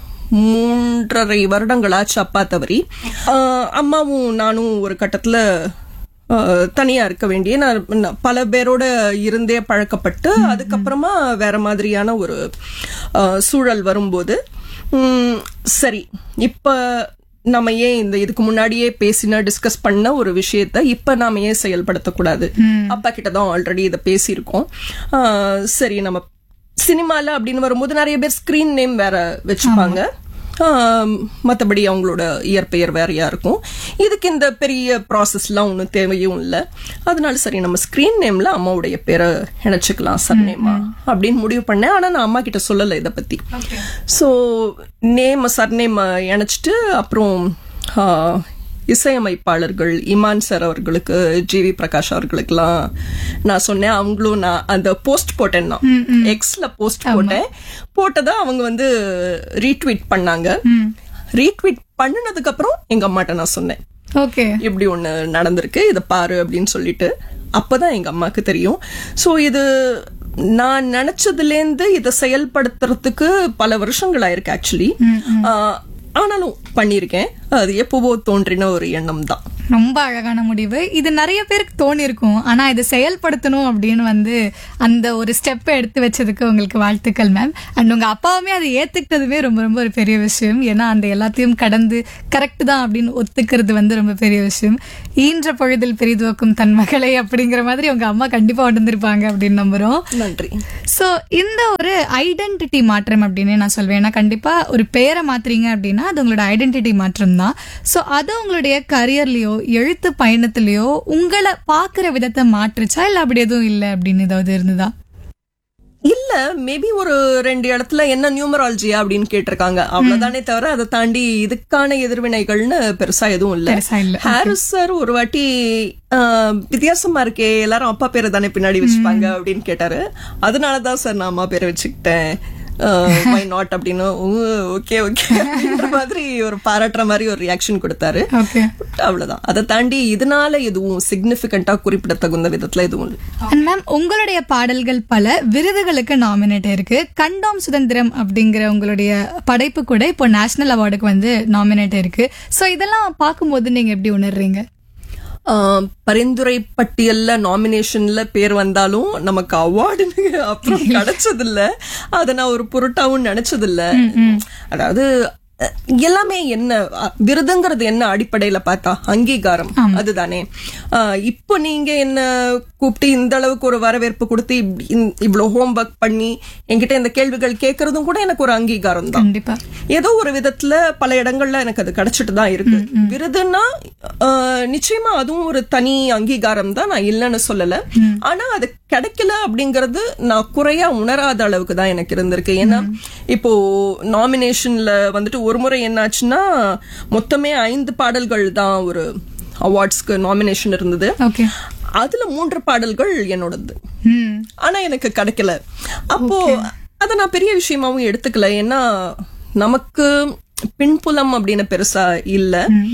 [SPEAKER 2] மூன்றரை வருடங்களாச்சு அப்பா தவறி ஆஹ், அம்மாவும் நானும் ஒரு கட்டத்துல ஆஹ், தனியா இருக்க வேண்டிய நான் நான் பல பேரோட இருந்தே பழக்கப்பட்டு அதுக்கப்புறமா வேற மாதிரியான ஒரு ஆஹ், சூழல் வரும்போது உம், சரி இப்ப நம்ம ஏன் இந்த இதுக்கு முன்னாடியே பேசின டிஸ்கஸ் பண்ண ஒரு விஷயத்த இப்ப நாம ஏன் செயல்படுத்தக்கூடாது அப்பா கிட்ட தான் ஆல்ரெடி இதை பேசியிருக்கோம் ஆஹ், சரி நம்ம சினிமால அப்படின்னு வரும்போது நிறைய பேர் ஸ்கிரீன் நேம் வேற வச்சுப்பாங்க ஆம், மத்தபடி அவங்களோட இயற்பெயர் வேறையா இருக்கும் இதுக்கு இந்த பெரிய ப்ராசஸ்லாம் ஒன்றும் தேவையும் இல்லை அதனால சரி நம்ம ஸ்கிரீன் நேம்ல அம்மாவுடைய பேரை இணைச்சுக்கலாம் சர்நேமா அப்படின்னு முடிவு பண்ணேன் ஆனா நான் அம்மா கிட்ட சொல்லலை இதை பத்தி ஸோ நேம் சர்நேம் இணைச்சிட்டு அப்புறம் ஆ, இசையமைப்பாளர்கள் இமான் சார் அவர்களுக்கு ஜி வி பிரகாஷ் அவர்களுக்கெல்லாம் நான் சொன்னேன் அவங்களும் நான் அந்த போஸ்ட் போட்டேன் நான் எக்ஸ்ல போஸ்ட் போட்டேன் போட்டதை அவங்க வந்து ரீட்வீட் பண்ணாங்க ரீட்வீட் பண்ணினதுக்கு அப்புறம் எங்க அம்மாட்ட நான் சொன்னேன்
[SPEAKER 1] ஓகே
[SPEAKER 2] இப்படி ஒண்ணு நடந்திருக்கு இத பாரு அப்படின்னு சொல்லிட்டு அப்பதான் எங்க அம்மாக்கு தெரியும் சோ இது நான் நினைச்சதுலேருந்து இதை செயல்படுத்துறதுக்கு பல வருஷங்கள் ஆயிருக்கு ஆக்சுவலி ஆனாலும் பண்ணியிருக்கேன் அது எப்பவோ தோன்றின ஒரு எண்ணம் தான்
[SPEAKER 1] ரொம்ப அழகான முடிவு இது நிறைய பேருக்கு தோணி இருக்கும் ஆனா இதை செயல்படுத்தணும் அப்படின்னு வந்து அந்த ஒரு ஸ்டெப் எடுத்து வச்சதுக்கு உங்களுக்கு வாழ்த்துக்கள் மேம் அண்ட் உங்க அப்பாவுமே அதை ஏத்துக்கிட்டதுமே ரொம்ப ரொம்ப ஒரு பெரிய விஷயம் ஏன்னா அந்த எல்லாத்தையும் கடந்து கரெக்ட் தான் அப்படின்னு ஒத்துக்கிறது வந்து ரொம்ப பெரிய விஷயம் ஈன்ற பொழுதில் பெரிதுவக்கும் தன் மகளை அப்படிங்கிற மாதிரி உங்க அம்மா கண்டிப்பா உணர்ந்திருப்பாங்க அப்படின்னு நம்புறோம்
[SPEAKER 2] நன்றி
[SPEAKER 1] சோ இந்த ஒரு ஐடென்டிட்டி மாற்றம் அப்படின்னு நான் சொல்வேன் ஏன்னா கண்டிப்பா ஒரு பேரை மாத்துறீங்க அப்படின்னா அது உங்களோட ஐடென்டிட்டி மாற்றம் தான் சோ அது உங்களுடைய கரியர்லயோ எழுத்து பயணத்திலயோ உங்களை பாக்குற விதத்தை மாற்றுச்சா இல்ல அப்படி எதுவும் இல்ல அப்படின்னு ஏதாவது இருந்ததா
[SPEAKER 2] இல்ல மேபி ஒரு ரெண்டு இடத்துல என்ன நியூமராலஜியா அப்படின்னு கேட்டிருக்காங்க அவ்வளவுதானே தவிர அதை தாண்டி இதுக்கான எதிர்வினைகள்னு பெருசா எதுவும் இல்ல
[SPEAKER 1] பெருசா இல்ல
[SPEAKER 2] ஹாரிஸ் சார் ஒரு வாட்டி ஆஹ், வித்தியாசமா இருக்கே எல்லாரும் அப்பா பேரை தானே பின்னாடி வச்சுப்பாங்க அப்படின்னு கேட்டாரு அதனாலதான் சார் நான் அம்மா பேரை வச்சுக்கிட்டேன் மை நாட் அப்படின்னு ஓகே ஓகே அப்படின்ற மாதிரி ஒரு பாராட்டுற மாதிரி ஒரு ரியாக்ஷன் கொடுத்தாரு
[SPEAKER 1] ஓகே
[SPEAKER 2] But அவ்வளவுதான் அதை தாண்டி இதனால எதுவும் சிக்னிபிகண்டா குறிப்பிடத்தகுந்த விதத்துல எதுவும் இல்லை
[SPEAKER 1] அண்ட் மேம் உங்களுடைய பாடல்கள் பல விருதுகளுக்கு நாமினேட் இருக்கு கண்டோம் சுதந்திரம் அப்படிங்கிற உங்களுடைய படைப்பு கூட இப்போ நேஷனல் அவார்டுக்கு வந்து நாமினேட் இருக்கு சோ இதெல்லாம் பார்க்கும்போது நீங்க எப்படி உணர்றீங்க
[SPEAKER 2] ஆஹ் பரிந்துரை பட்டியல்ல நாமினேஷன்ல பேர் வந்தாலும் நமக்கு அவார்டுன்னு அப்புறம் கிடைச்சதில்ல அத நான் ஒரு பொருட்டாவும் நினைச்சதில்ல அதாவது அஹ், எல்லாமே என்ன அஹ், விருதுங்கிறது என்ன அடிப்படையில பார்த்தா அங்கீகாரம் அதுதானே ஆஹ், இப்போ நீங்க என்ன கூப்பிட்டு இந்த அளவுக்கு ஒரு வரவேற்பு கொடுத்து இப்படி- இந்- இவ்வளவு ஹோம்ஒர்க் பண்ணி என்கிட்ட இந்த கேள்விகள் கேட்கறதும் கூட எனக்கு ஒரு அங்கீகாரம் தான்
[SPEAKER 1] கண்டிப்பா
[SPEAKER 2] ஏதோ ஒரு விதத்துல பல இடங்கள்ல எனக்கு அது கிடைச்சிட்டு தான் இருக்கு விருதுன்னா ஆஹ், நிச்சயமா அதுவும் ஒரு தனி அங்கீகாரம் தான் நான் இல்லைன்னு சொல்லல ஆனா அது கிடைக்கல அப்படிங்கறது நான் குறையா உணராத அளவுக்கு தான் எனக்கு இருந்திருக்கு ஏன்னா இப்போ நாமினேஷன்ல வந்துட்டு ஒரு முறை என்னாச்சுன்னா மொத்தமே ஐந்து பாடல்கள் தான் ஒரு அவார்ட்ஸ்க்கு நாமினேஷன் இருந்தது
[SPEAKER 1] ஓகே
[SPEAKER 2] அதுல மூன்று பாடல்கள் என்னோடது
[SPEAKER 1] ம்
[SPEAKER 2] ஆனா எனக்கு கிடைக்கல அப்போ அத நான் பெரிய விஷயமாவும் எடுத்துக்கல ஏன்னா நமக்கு பின்புலம் அப்படின்னு பெருசா இல்ல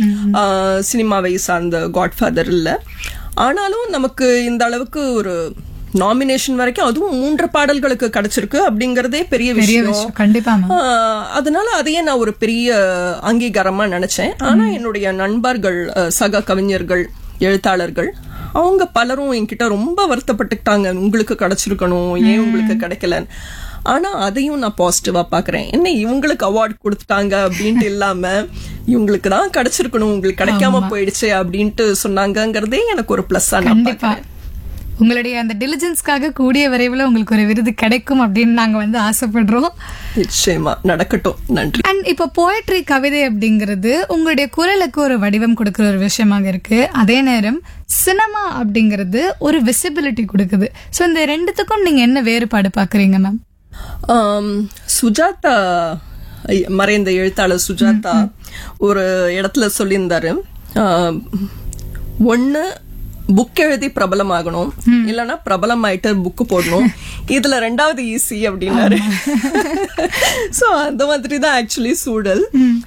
[SPEAKER 2] ஆஹ் சினிமாவை சார்ந்த காட்ஃபாதர் இல்ல ஆனாலும் நமக்கு இந்த அளவுக்கு ஒரு நாமினேஷன் வரைக்கும் அதுவும் மூன்று பாடல்களுக்கு கிடைச்சிருக்கு அப்படிங்கறதே பெரிய
[SPEAKER 1] பெரிய
[SPEAKER 2] விஷயம்
[SPEAKER 1] விஷயம் கண்டிப்பா மேம்
[SPEAKER 2] ஆஹ் அதனால அதையே நான் ஒரு பெரிய அங்கீகாரமா நினைச்சேன் ஆனா என்னுடைய நண்பர்கள் அஹ், சக கவிஞர்கள் எழுத்தாளர்கள் அவங்க பலரும் என்கிட்ட ரொம்ப வருத்தப்பட்டுக்கிட்டாங்க உங்களுக்கு கிடைச்சிருக்கணும் ஏன் உங்களுக்கு கிடைக்கல ஆனா அதையும் நான் பாசிட்டிவா பாக்குறேன் என்ன இவங்களுக்கு அவார்ட் கொடுத்துட்டாங்க அப்படின்ட்டு இல்லாம இவங்களுக்கு தான் கிடைச்சிருக்கணும் உங்களுக்கு கிடைக்காம போயிடுச்சு அப்படின்ட்டு சொன்னாங்கங்கிறதே எனக்கு ஒரு பிளஸ் நான்
[SPEAKER 1] கண்டிப்பா உங்களுடைய அந்த டிலிஜென்ஸ்க்காக கூடிய விரைவில் உங்களுக்கு ஒரு விருது கிடைக்கும் அப்படின்னு நாங்க வந்து ஆசைப்படுறோம்
[SPEAKER 2] நிச்சயமா நடக்கட்டும் நன்றி
[SPEAKER 1] அண்ட் இப்போ போயட்ரி கவிதை அப்படிங்கிறது உங்களுடைய குரலுக்கு ஒரு வடிவம் கொடுக்கிற ஒரு விஷயமாக இருக்கு அதே நேரம் சினிமா அப்படிங்கிறது ஒரு விசிபிலிட்டி கொடுக்குது ஸோ இந்த ரெண்டுத்துக்கும் நீங்க என்ன வேறுபாடு பாக்குறீங்க மேம்
[SPEAKER 2] ஆம், சுஜாதா ஐ- மறைந்த எழுத்தாளர் சுஜாதா ஒரு இடத்துல சொல்லியிருந்தாரு ஆம், ஒண்ணு புக் எழுதி பிரபலமாகணும் இல்லனா பிரபலம் ஆயிட்டு புக் போடணும் இதுல ரெண்டாவது ஈஸி அப்படின்னாரு சோ அந்த மாதிரி தான் ஆக்சுவலி சூழல்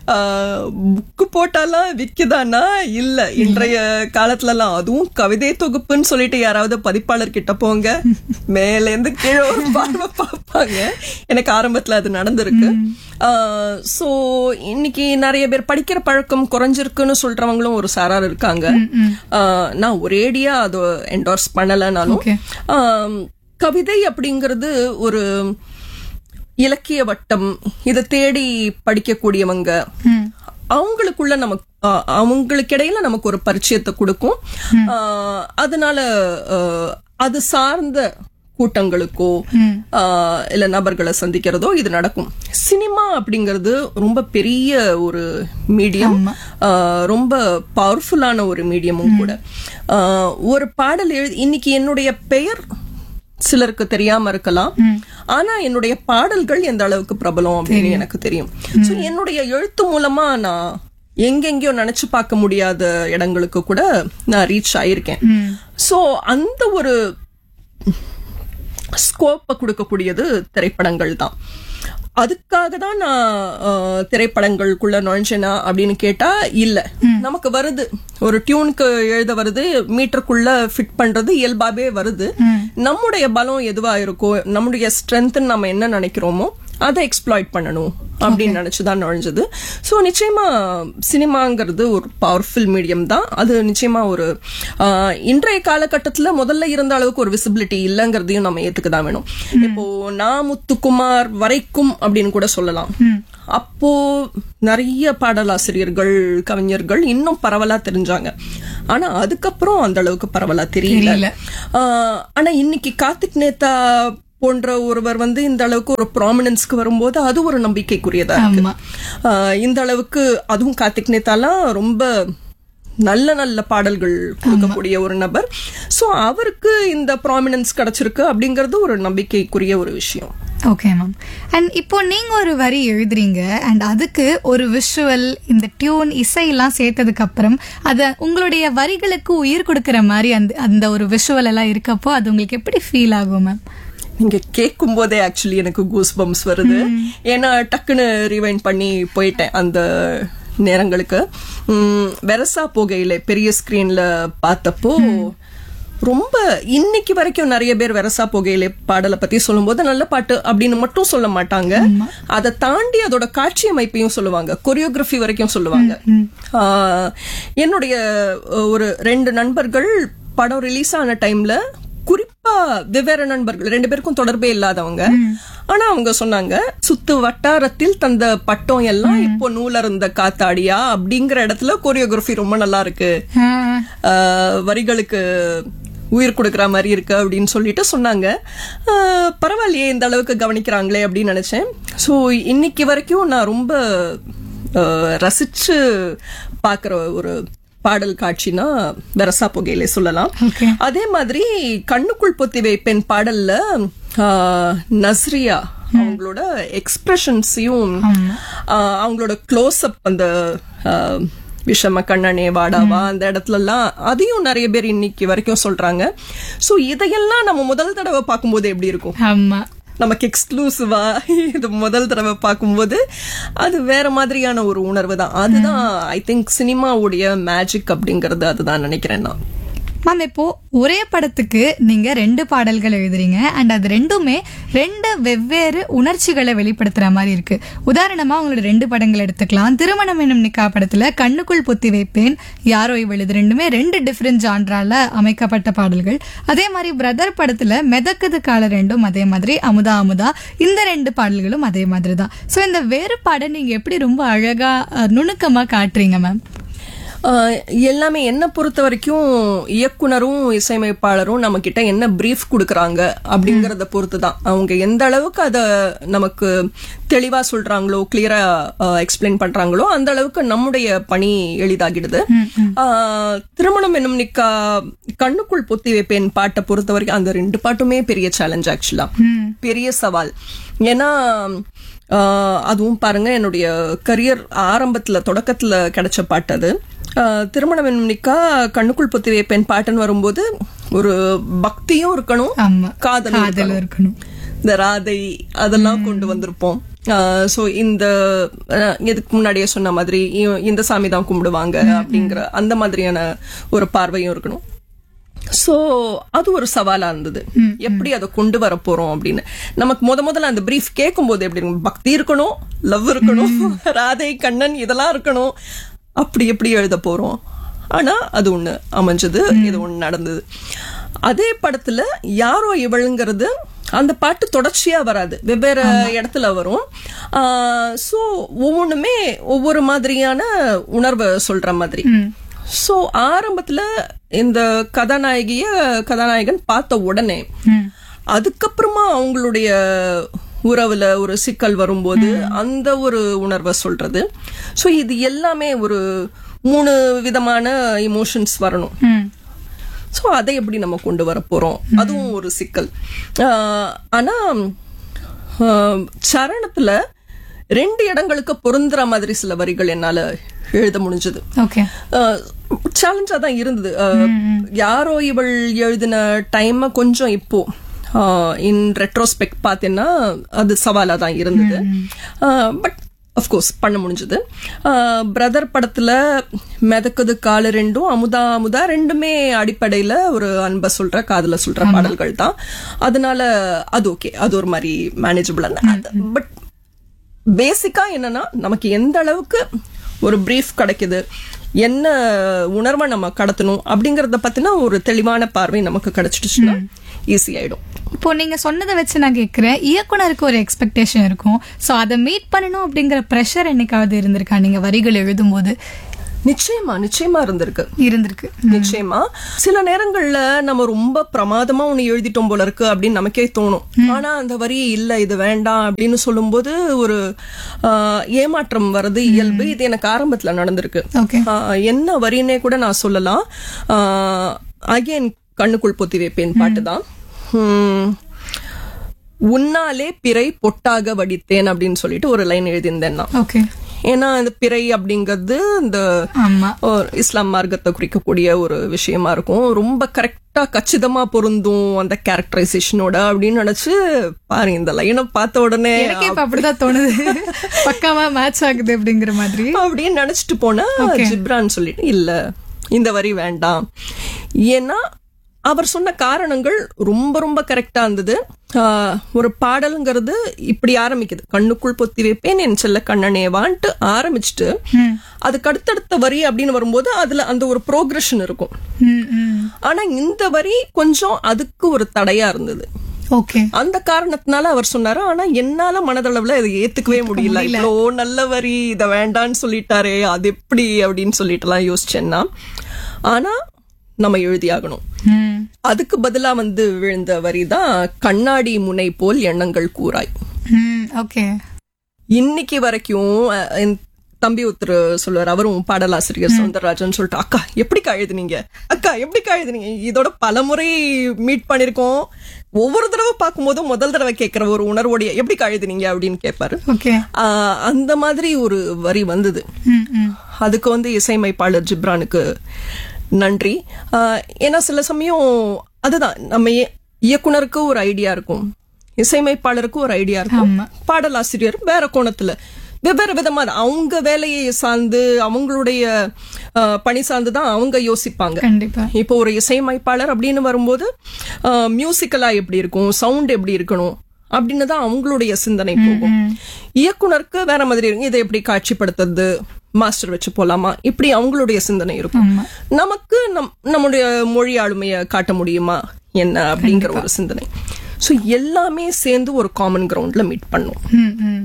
[SPEAKER 2] புக் போட்டாலாம் விக்குதானா இல்ல இன்றைய காலத்துல எல்லாம் அதுவும் கவிதை தொகுப்புன்னு சொல்லிட்டு யாராவது பதிப்பாளர் கிட்ட போங்க மேல இருந்து கீழே ஒரு பார்வை பார்ப்பாங்க எனக்கு ஆரம்பத்துல அது நடந்திருக்கு சோ இன்னைக்கு நிறைய பேர் படிக்கிற பழக்கம் குறைஞ்சிருக்குன்னு சொல்றவங்களும் ஒரு சாரார் இருக்காங்க ஆஹ் நான் ஒரேடியா அதை என்டோர்ஸ் பண்ணலனாலும்
[SPEAKER 1] Okay.
[SPEAKER 2] ஆம், கவிதை அப்படிங்கிறது ஒரு இலக்கிய வட்டம் இதை தேடி படிக்கக்கூடியவங்க அவங்களுக்குள்ள நமக்கு ஆஹ், அவங்களுக்கு இடையில நமக்கு ஒரு பரிச்சயத்தை கொடுக்கும் ஆஹ், அதனால ஆஹ், அது சார்ந்த கூட்டங்களுக்கோ ஆஹ், இல்ல நபர்களை சந்திக்கிறதோ இது நடக்கும் சினிமா அப்படிங்கிறது ரொம்ப பெரிய ஒரு மீடியம் ரொம்ப பவர்ஃபுல்லான ஒரு மீடியமும் கூட ஆஹ், ஒரு பாடல் எழுதி இன்னைக்கு என்னுடைய பெயர் சிலருக்கு தெரியாம இருக்கலாம் ஆனா என்னுடைய பாடல்கள் எந்த அளவுக்கு பிரபலம் அப்படின்னு எனக்கு தெரியும் சோ என்னுடைய எழுத்து மூலமா நான் எங்கெங்கயோ நினைச்சு பார்க்க முடியாத இடங்களுக்கு கூட நான் ரீச் ஆயிருக்கேன் சோ அந்த ஒரு ஸ்கோப்பை கொடுக்கக்கூடியது திரைப்படங்கள் தான் அதுக்காக தான் நான் அஹ், திரைப்படங்களுக்குள்ள நுழைஞ்சேனா அப்படின்னு கேட்டா இல்ல நமக்கு வருது ஒரு டியூனுக்கு எழுத வருது மீட்டருக்குள்ள ஃபிட் பண்றது இயல்பாவே வருது நம்முடைய பலம் எதுவா இருக்கோ நம்முடைய ஸ்ட்ரென்த் நம்ம என்ன நினைக்கிறோமோ அதை எக்ஸ்ப்ளாய்ட் பண்ணணும் அப்படின்னு நினைச்சுதான் நுழைஞ்சது ஸோ நிச்சயமா சினிமாங்கிறது ஒரு பவர்ஃபுல் மீடியம் தான் அது நிச்சயமா ஒரு ஆஹ், இன்றைய காலகட்டத்துல முதல்ல இருந்த அளவுக்கு ஒரு விசிபிலிட்டி இல்லைங்கிறதையும் நம்ம ஏத்துக்க தான் வேணும் இப்போ நான் முத்துக்குமார் வரைக்கும் அப்படின்னு கூட சொல்லலாம் அப்போ நிறைய பாடலாசிரியர்கள் கவிஞர்கள் இன்னும் பரவலா தெரிஞ்சாங்க ஆனா அதுக்கப்புறம் அந்த அளவுக்கு பரவலா தெரியல
[SPEAKER 1] தெரியல.
[SPEAKER 2] ஆஹ், ஆனா இன்னைக்கு கார்த்திக் நேதா போன்ற ஒருவர் வந்து இந்த அளவுக்கு ஒரு ப்ராமினன்ஸ்க்கு வரும்போது அது ஒரு நம்பிக்கைக்குரியதா இருக்கு
[SPEAKER 1] ஆமா.
[SPEAKER 2] ஆஹ், இந்த அளவுக்கு அதுவும் கார்த்திக் நேதாலாம் ரொம்ப நல்ல நல்ல பாடல்கள் கொடுக்கக்கூடிய ஒரு நபர் சோ அவருக்கு இந்த ப்ராமினன்ஸ் கிடைச்சிருக்கு அப்படிங்கறது ஒரு நம்பிக்கைக்குரிய ஒரு விஷயம்
[SPEAKER 1] ஓகே மேம் அண்ட் இப்போ நீங்க ஒரு வரி எழுதுறீங்க அண்ட் அதுக்கு ஒரு விஷுவல் இந்த டியூன் இசையெல்லாம் சேர்த்ததுக்கு அப்புறம் அத உங்களுடைய வரிகளுக்கு உயிர் கொடுக்கிற மாதிரி அந்த அந்த ஒரு விஷுவல் எல்லாம் இருக்கப்போ அது உங்களுக்கு எப்படி ஃபீல் ஆகும் மேம்
[SPEAKER 2] நீங்க கேட்கும் போதே ஆக்சுவலி எனக்கு கூஸ் பம்ஸ் வருது ஏன்னா டக்குன்னு ரிவைண்ட் பண்ணி போயிட்டேன் அந்த நேரங்களுக்கு உம், வெரசா போகையில பெரிய ஸ்கிரீன்ல பார்த்தப்போ ரொம்ப இன்னைக்கு வரைக்கும் நிறைய பேர் வெரசா போகையில பாடலை பத்தி சொல்லும்போது நல்ல பாட்டு அப்படின்னு மட்டும் சொல்ல மாட்டாங்க அதை தாண்டி அதோட காட்சி அமைப்பையும் சொல்லுவாங்க கொரியோகிராஃபி வரைக்கும் சொல்லுவாங்க ஆஹ், என்னுடைய அஹ், ஒரு ரெண்டு நண்பர்கள் படம் ரிலீஸ் ஆன டைம்ல குறிப்பா வெவ்வேறு நண்பர்கள் ரெண்டு பேருக்கும் தொடர்பே இல்லாதவங்க ஆனா அவங்க சொன்னாங்க சுத்து வட்டாரத்தில் தந்த பட்டம் எல்லாம் இப்போ நூலருந்த காத்தாடியா அப்படிங்கிற இடத்துல கோரியோகிராஃபி ரொம்ப நல்லா இருக்கு ஆஹ், வரிகளுக்கு உயிர் கொடுக்கற மாதிரி இருக்கு அப்படின்னு சொல்லிட்டு சொன்னாங்க ஆஹ், பரவாயில்லையே இந்த அளவுக்கு கவனிக்கிறாங்களே அப்படின்னு நினைச்சேன் ஸோ இன்னைக்கு வரைக்கும் நான் ரொம்ப ஆஹ், ரசிச்சு பார்க்குற ஒரு பாடல் காட்சினா வெரசா புகையிலே சொல்லலாம்
[SPEAKER 1] Okay.
[SPEAKER 2] அதே மாதிரி கண்ணுக்குள் பொத்தி வைப்பேன் பாடல்ல ஆஹ், நஸ்ரியா அவங்களோட எக்ஸ்பிரஷன்ஸையும் அவங்களோட க்ளோஸ் அப் அந்த ஆஹ், விஷம கண்ணனே வாடாவா அந்த இடத்துல எல்லாம் அதையும் நிறைய பேர் இன்னைக்கு வரைக்கும் சொல்றாங்க சோ இதையெல்லாம் நம்ம முதல் தடவை பார்க்கும்போது எப்படி இருக்கும்
[SPEAKER 1] ஆமா
[SPEAKER 2] நமக்கு எக்ஸ்க்ளூசிவா இது முதல் தடவை பார்க்கும்போது அது வேற மாதிரியான ஒரு உணர்வு தான் அதுதான் ஐ திங்க் சினிமாவுடைய மேஜிக் அப்படிங்கறது அதுதான் நினைக்கிறேன் நான்
[SPEAKER 1] மேம் இப்போ ஒரே படத்துக்கு நீங்க ரெண்டு பாடல்கள் எழுதுறீங்க அண்ட் அது ரெண்டுமே ரெண்டு வெவ்வேறு உணர்ச்சிகளை வெளிப்படுத்துற மாதிரி இருக்கு உதாரணமா உங்களோட ரெண்டு படங்கள் எடுத்துக்கலாம் திருமணம் என்னும் நிக்கா படத்துல கண்ணுக்குள் பொத்தி வைப்பேன் யாரோ இவள் இது ரெண்டுமே ரெண்டு டிஃப்ரெண்ட் ஜான்ரால அமைக்கப்பட்ட பாடல்கள் அதே மாதிரி பிரதர் படத்துல மெதக்குது கால ரெண்டும் அதே மாதிரி அமுதா அமுதா இந்த ரெண்டு பாடல்களும் அதே மாதிரி தான் ஸோ இந்த வேறுபாடை நீங்க எப்படி ரொம்ப அழகா அஹ், நுணுக்கமா காட்டுறீங்க மேம்
[SPEAKER 2] ஆஹ் எல்லாமே என்ன பொறுத்த வரைக்கும் இயக்குனரும் இசையமைப்பாளரும் நம்ம கிட்ட என்ன பிரீஃப் கொடுக்கறாங்க அப்படிங்கறத பொறுத்து தான் அவங்க எந்த அளவுக்கு அத நமக்கு தெளிவா சொல்றாங்களோ கிளியரா எக்ஸ்பிளைன் பண்றாங்களோ அந்த அளவுக்கு நம்முடைய பணி எளிதாகிடுது ஆஹ் திருமணம் என்னும் நிக்கா கண்ணுக்குள் பொத்தி வைப்பேன் பாட்டை பொறுத்த வரைக்கும் அந்த ரெண்டு பாட்டுமே பெரிய சேலஞ்ச் ஆக்சுவலா பெரிய சவால் ஏன்னா ஆஹ் அதுவும் பாருங்க என்னுடைய கரியர் ஆரம்பத்துல தொடக்கத்துல கிடைச்ச பாட்டு அது ஆஹ் திருமணம் என்னும் நிக்கா கண்ணுக்குள் பொத்தி வைப்பேன் பாட்டுன்னு வரும்போது ஒரு பக்தியும் இருக்கணும்
[SPEAKER 1] ஆமா
[SPEAKER 2] காதலும்
[SPEAKER 1] காதல்
[SPEAKER 2] இருக்கணும்.
[SPEAKER 1] இருக்கணும்
[SPEAKER 2] இந்த ராதை அதெல்லாம் கொண்டு வந்திருப்போம் சோ இந்த அஹ், இதுக்கு முன்னாடியே சொன்ன மாதிரி இ- இந்த சாமி தான் கும்பிடுவாங்க அப்படிங்கிற அந்த மாதிரியான ஒரு பார்வையும் இருக்கணும் சோ அது ஒரு சவாலா இருந்தது எப்படி அதை கொண்டு வர போறோம் அப்படின்னு நமக்கு முத முதல்ல அந்த பிரீஃப் கேட்கும் போது எப்படி இருக்கும் பக்தி இருக்கணும் லவ் இருக்கணும் ராதை கண்ணன் இதெல்லாம் இருக்கணும் அப்படி எப்படி எழுத போறோம் ஆனா அது ஒண்ணு அமைஞ்சது இது ஒண்ணு நடந்தது அதே படத்துல யாரோ இவளுங்கிறது அந்த பாட்டு தொடர்ச்சியா வராது வெவ்வேறு இடத்துல வரும் சோ ஒவ்வொன்றுமே ஒவ்வொரு மாதிரியான உணர்வை சொல்ற மாதிரி சோ ஆரம்பத்துல இந்த கதாநாயகிய கதாநாயகன் பார்த்த உடனே அதுக்கப்புறமா அவங்களுடைய உறவுல ஒரு சிக்கல் வரும்போது அந்த ஒரு உணர்வை சொல்றது சோ இது எல்லாமே ஒரு மூணு விதமான இமோஷன்ஸ் வரணும்
[SPEAKER 1] ம்
[SPEAKER 2] சோ அதை எப்படி நம்ம கொண்டு வர போறோம் அதுவும் ஒரு சிக்கல் ஆஹ் ஆனா ஆஹ் சரணத்துல ரெண்டு இடங்களுக்கு பொருந்துற மாதிரி சில வரிகள் என்னால எழுத முடிஞ்சது
[SPEAKER 1] ஓகே
[SPEAKER 2] சேலஞ்சா தான் இருந்தது அஹ், யாரோ இவள் எழுதின டைம் கொஞ்சம் இப்போ இன் ரெட்ரோஸ்பெக்ட் பார்த்தீங்கன்னா அது சவாலா தான் இருந்தது பட் அஃப்கோர்ஸ் பண்ண முடிஞ்சது பிரதர் படத்துல மிதக்குது காலு ரெண்டும் அமுதா அமுதா ரெண்டுமே அடிப்படையில ஒரு அன்பை சொல்ற காதல சொல்ற பாடல்கள் தான் அதனால அது ஓகே அது ஒரு மாதிரி மேனேஜபிள் பட் பேசிக்கா என்னன்னா நமக்கு எந்த அளவுக்கு ஒரு பிரீஃப் கிடைக்குது என்ன உணர்வை நம்ம கடத்தணும் அப்படிங்கறத பத்தின ஒரு தெளிவான பார்வை நமக்கு கிடைச்சிடுச்சுன்னா ஈஸி ஆயிடும்
[SPEAKER 1] இப்போ நீங்க சொன்னதை வச்சு நான் கேக்குறேன் இயக்குனருக்கு ஒரு எக்ஸ்பெக்டேஷன் இருக்கும் சோ அதை மீட் பண்ணணும் அப்படிங்கிற ப்ரெஷர் என்னைக்காவது இருந்திருக்கா நீங்க வரிகள் எழுதும்போது
[SPEAKER 2] நிச்சயமா நிச்சயமா இருந்திருக்கு
[SPEAKER 1] இருந்திருக்கு
[SPEAKER 2] நிச்சயமா சில நேரங்கள்ல நம்ம ரொம்ப பிரமாதமா ஒண்ணு எழுதிட்டோம் போல இருக்கு அப்படின்னு நமக்கே தோணும் ஆனா அந்த வரி இல்ல இது வேண்டாம் அப்படின்னு சொல்லும்போது ஒரு ஆஹ், ஏமாற்றம் வர்றது இயல்பு இது எனக்கு ஆரம்பத்துல நடந்திருக்கு
[SPEAKER 1] ஓகே
[SPEAKER 2] ஆஹ், என்ன வரின்னே கூட நான் சொல்லலாம் அகைன் கண்ணுக்குள் பொத்தி வைப்பேன் பாட்டு தான் உன்னாலே பிறை பொட்டாக வடித்தேன் அப்படின்னு சொல்லிட்டு ஒரு லைன் எழுதியிருந்தேன் நான்
[SPEAKER 1] ஓகே
[SPEAKER 2] ஏன்னா இந்த பிறை அப்படிங்கிறது இந்த
[SPEAKER 1] ஆமா
[SPEAKER 2] ஒரு இஸ்லாம் மார்க்கத்தை குறிக்கக்கூடிய ஒரு விஷயமா இருக்கும் ரொம்ப கரெக்டா கச்சிதமா பொருந்தும் அந்த கேரக்டரைசேஷனோட அப்படின்னு நினைச்சு பாருங்க இந்த லைனை பார்த்த உடனே
[SPEAKER 1] எனக்கே இப்ப அப்படிதான் தோணுது பக்காவா மேட்ச் ஆகுது அப்படிங்கிற மாதிரி
[SPEAKER 2] அப்படின்னு நினைச்சிட்டு போனா ஜிப்ரான் சொல்லிட்டு இல்ல இந்த வரி வேண்டாம் ஏன்னா அவர் சொன்ன காரணங்கள் ரொம்ப ரொம்ப கரெக்டா இருந்தது ஆஹ், ஒரு பாடல்ங்கிறது இப்படி ஆரம்பிக்குது கண்ணுக்குள் பொத்தி வைப்பேன் என் செல்ல கண்ணனேவான்ட்டு ஆரம்பிச்சுட்டு அதுக்கு அடுத்தடுத்த வரி அப்படின்னு வரும்போது அதுல அந்த ஒரு ப்ரோக்ரஷன் இருக்கும்
[SPEAKER 1] ம், ம்.
[SPEAKER 2] ஆனா இந்த வரி கொஞ்சம் அதுக்கு ஒரு தடையா இருந்தது
[SPEAKER 1] ஓகே
[SPEAKER 2] அந்த காரணத்தினால அவர் சொன்னாரு ஆனா என்னால மனதளவுல இதை ஏத்துக்கவே முடியல இவ்வளோ நல்ல வரி இத வேண்டான்னு சொல்லிட்டாரே அது எப்படி அப்படின்னு சொல்லிட்டு எல்லாம் யோசிச்சேன்னா ஆனா நம்ம எழுதியாகணும்
[SPEAKER 1] ம்.
[SPEAKER 2] அதுக்கு பதிலா வந்து விழுந்த வரி தான் கண்ணாடி முனை போல் எண்ணங்கள் கூறாய்
[SPEAKER 1] ம், ஓகே
[SPEAKER 2] இன்னைக்கு வரைக்கும் அஹ், என் தம்பி ஒருத்தர் சொல்லுவார் அவரும் பாடலாசிரியர் சவுந்தரராஜன் சொல்லிட்டு அக்கா எப்படிக்கா எழுதுனீங்க அக்கா எப்படிக்கா எழுதுனீங்க இதோட பல முறை மீட் பண்ணிருக்கோம் ஒவ்வொரு தடவை பார்க்கும்போதும் முதல் தடவை கேட்கிற ஒரு உணர்வோடைய எப்படிக்கா எழுதுனீங்க அப்படின்னு கேட்பாரு
[SPEAKER 1] ஓகே
[SPEAKER 2] ஆஹ், அந்த மாதிரி ஒரு வரி வந்தது
[SPEAKER 1] ம், ம்.
[SPEAKER 2] அதுக்கு வந்து இசையமைப்பாளர் ஜிப்ரானுக்கு நன்றி ஆஹ், ஏன்னா சில சமயம் அதுதான் நம்ம இய- இயக்குனருக்கு ஒரு ஐடியா இருக்கும் இசையமைப்பாளருக்கு ஒரு ஐடியா இருக்கும்
[SPEAKER 1] ஆமா.
[SPEAKER 2] பாடலாசிரியர் வேற கோணத்துல வெவ்வேறு விதமா அது அவங்க வேலையை சார்ந்து அவங்களுடைய ஆஹ், பணி சார்ந்து தான் அவங்க யோசிப்பாங்க
[SPEAKER 1] கண்டிப்பா
[SPEAKER 2] இப்போ ஒரு இசையமைப்பாளர் அப்படின்னு வரும்போது மியூசிக்கலா எப்படி இருக்கும் சவுண்ட் எப்படி இருக்கணும் அப்படின்னு தான் அவங்களுடைய சிந்தனை போகும் இயக்குனருக்கு வேற மாதிரி இருக்கும் இதை எப்படி காட்சிப்படுத்துறது மாஸ்டர் வச்சு போலாமா இப்படி அவங்களுடைய சிந்தனை இருக்கும்
[SPEAKER 1] ஆமா
[SPEAKER 2] நமக்கு நம் நம்முடைய மொழி ஆளுமையை காட்ட முடியுமா என்ன அப்படிங்கிற ஒரு சிந்தனை ஸோ எல்லாமே சேர்ந்து ஒரு காமன் கிரவுண்ட்ல மீட் பண்ணும்
[SPEAKER 1] ம், ம்.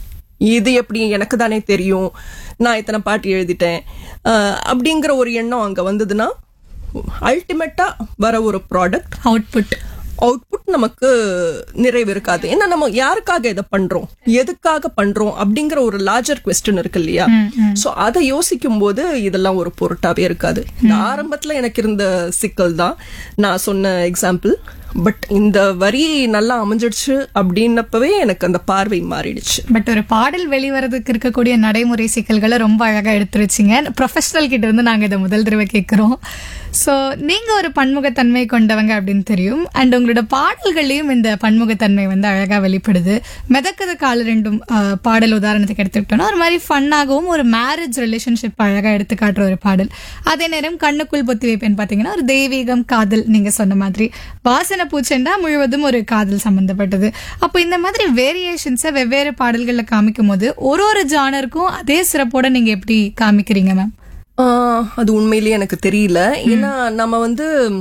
[SPEAKER 2] இது எப்படி எனக்கு தானே தெரியும் நான் இத்தனை பாட்டு எழுதிட்டேன் அஹ், அப்படிங்கிற ஒரு எண்ணம் அங்க வந்ததுன்னா அல்டிமேட்டா வர ஒரு ப்ராடக்ட்
[SPEAKER 1] அவுட்புட்
[SPEAKER 2] அவுட்புட் நமக்கு நிறைவு இருக்காது ஏன்னா நம்ம யாருக்காக இதை பண்றோம் எதுக்காக பண்றோம் அப்படிங்கிற ஒரு லார்ஜர் கொஸ்டின் இருக்கு இல்லையா சோ அதை யோசிக்கும் போது இதெல்லாம் ஒரு பொருட்டாவே இருக்காது இந்த ஆரம்பத்துல எனக்கு இருந்த சிக்கல் தான் நான் சொன்ன எக்ஸாம்பிள் பட் இந்த வரி நல்லா அமைஞ்சிடுச்சு அப்படின்னப்பவே எனக்கு அந்த பார்வை மாறிடுச்சு
[SPEAKER 1] பட் ஒரு பாடல் வெளிவரதுக்கு இருக்கக்கூடிய நடைமுறை சிக்கல்களை ரொம்ப அழகா எடுத்து வச்சிங்க ப்ரொஃபஷனல் கிட்ட இருந்து நாங்க இதை முதல் தடவை கேட்கிறோம் சோ நீங்க ஒரு பன்முகத்தன்மை கொண்டவங்க அப்படின்னு தெரியும் அண்ட் உங்களோட பாடல்கள்லயும் இந்த பன்முகத்தன்மை வந்து அழகா வெளிப்படுது மிதக்குது கால ரெண்டும் ஆஹ், பாடல் உதாரணத்துக்கு எடுத்துக்கிட்டோம்னா ஒரு மாதிரி ஃபன்னாகவும் ஒரு மேரேஜ் ரிலேஷன்ஷிப் அழகா எடுத்து காட்டுற ஒரு பாடல் அதே நேரம் கண்ணுக்குள் பொத்தி வைப்பேன் பாத்தீங்கன்னா ஒரு தெய்வீகம் காதல் நீங்க சொன்ன மாதிரி வாசனை பூச்செண்டா முழுவதும் ஒரு காதல் சம்பந்தப்பட்டது அப்போ இந்த மாதிரி வேரியேஷன்ஸை வெவ்வேறு பாடல்கள்ல காமிக்கும் போது ஒரு ஒரு ஜானருக்கும் அதே சிறப்போட நீங்க எப்படி காமிக்கிறீங்க மேம்
[SPEAKER 2] ஆஹ், அது உண்மையிலேயே எனக்கு தெரியல ஏன்னா நம்ம வந்து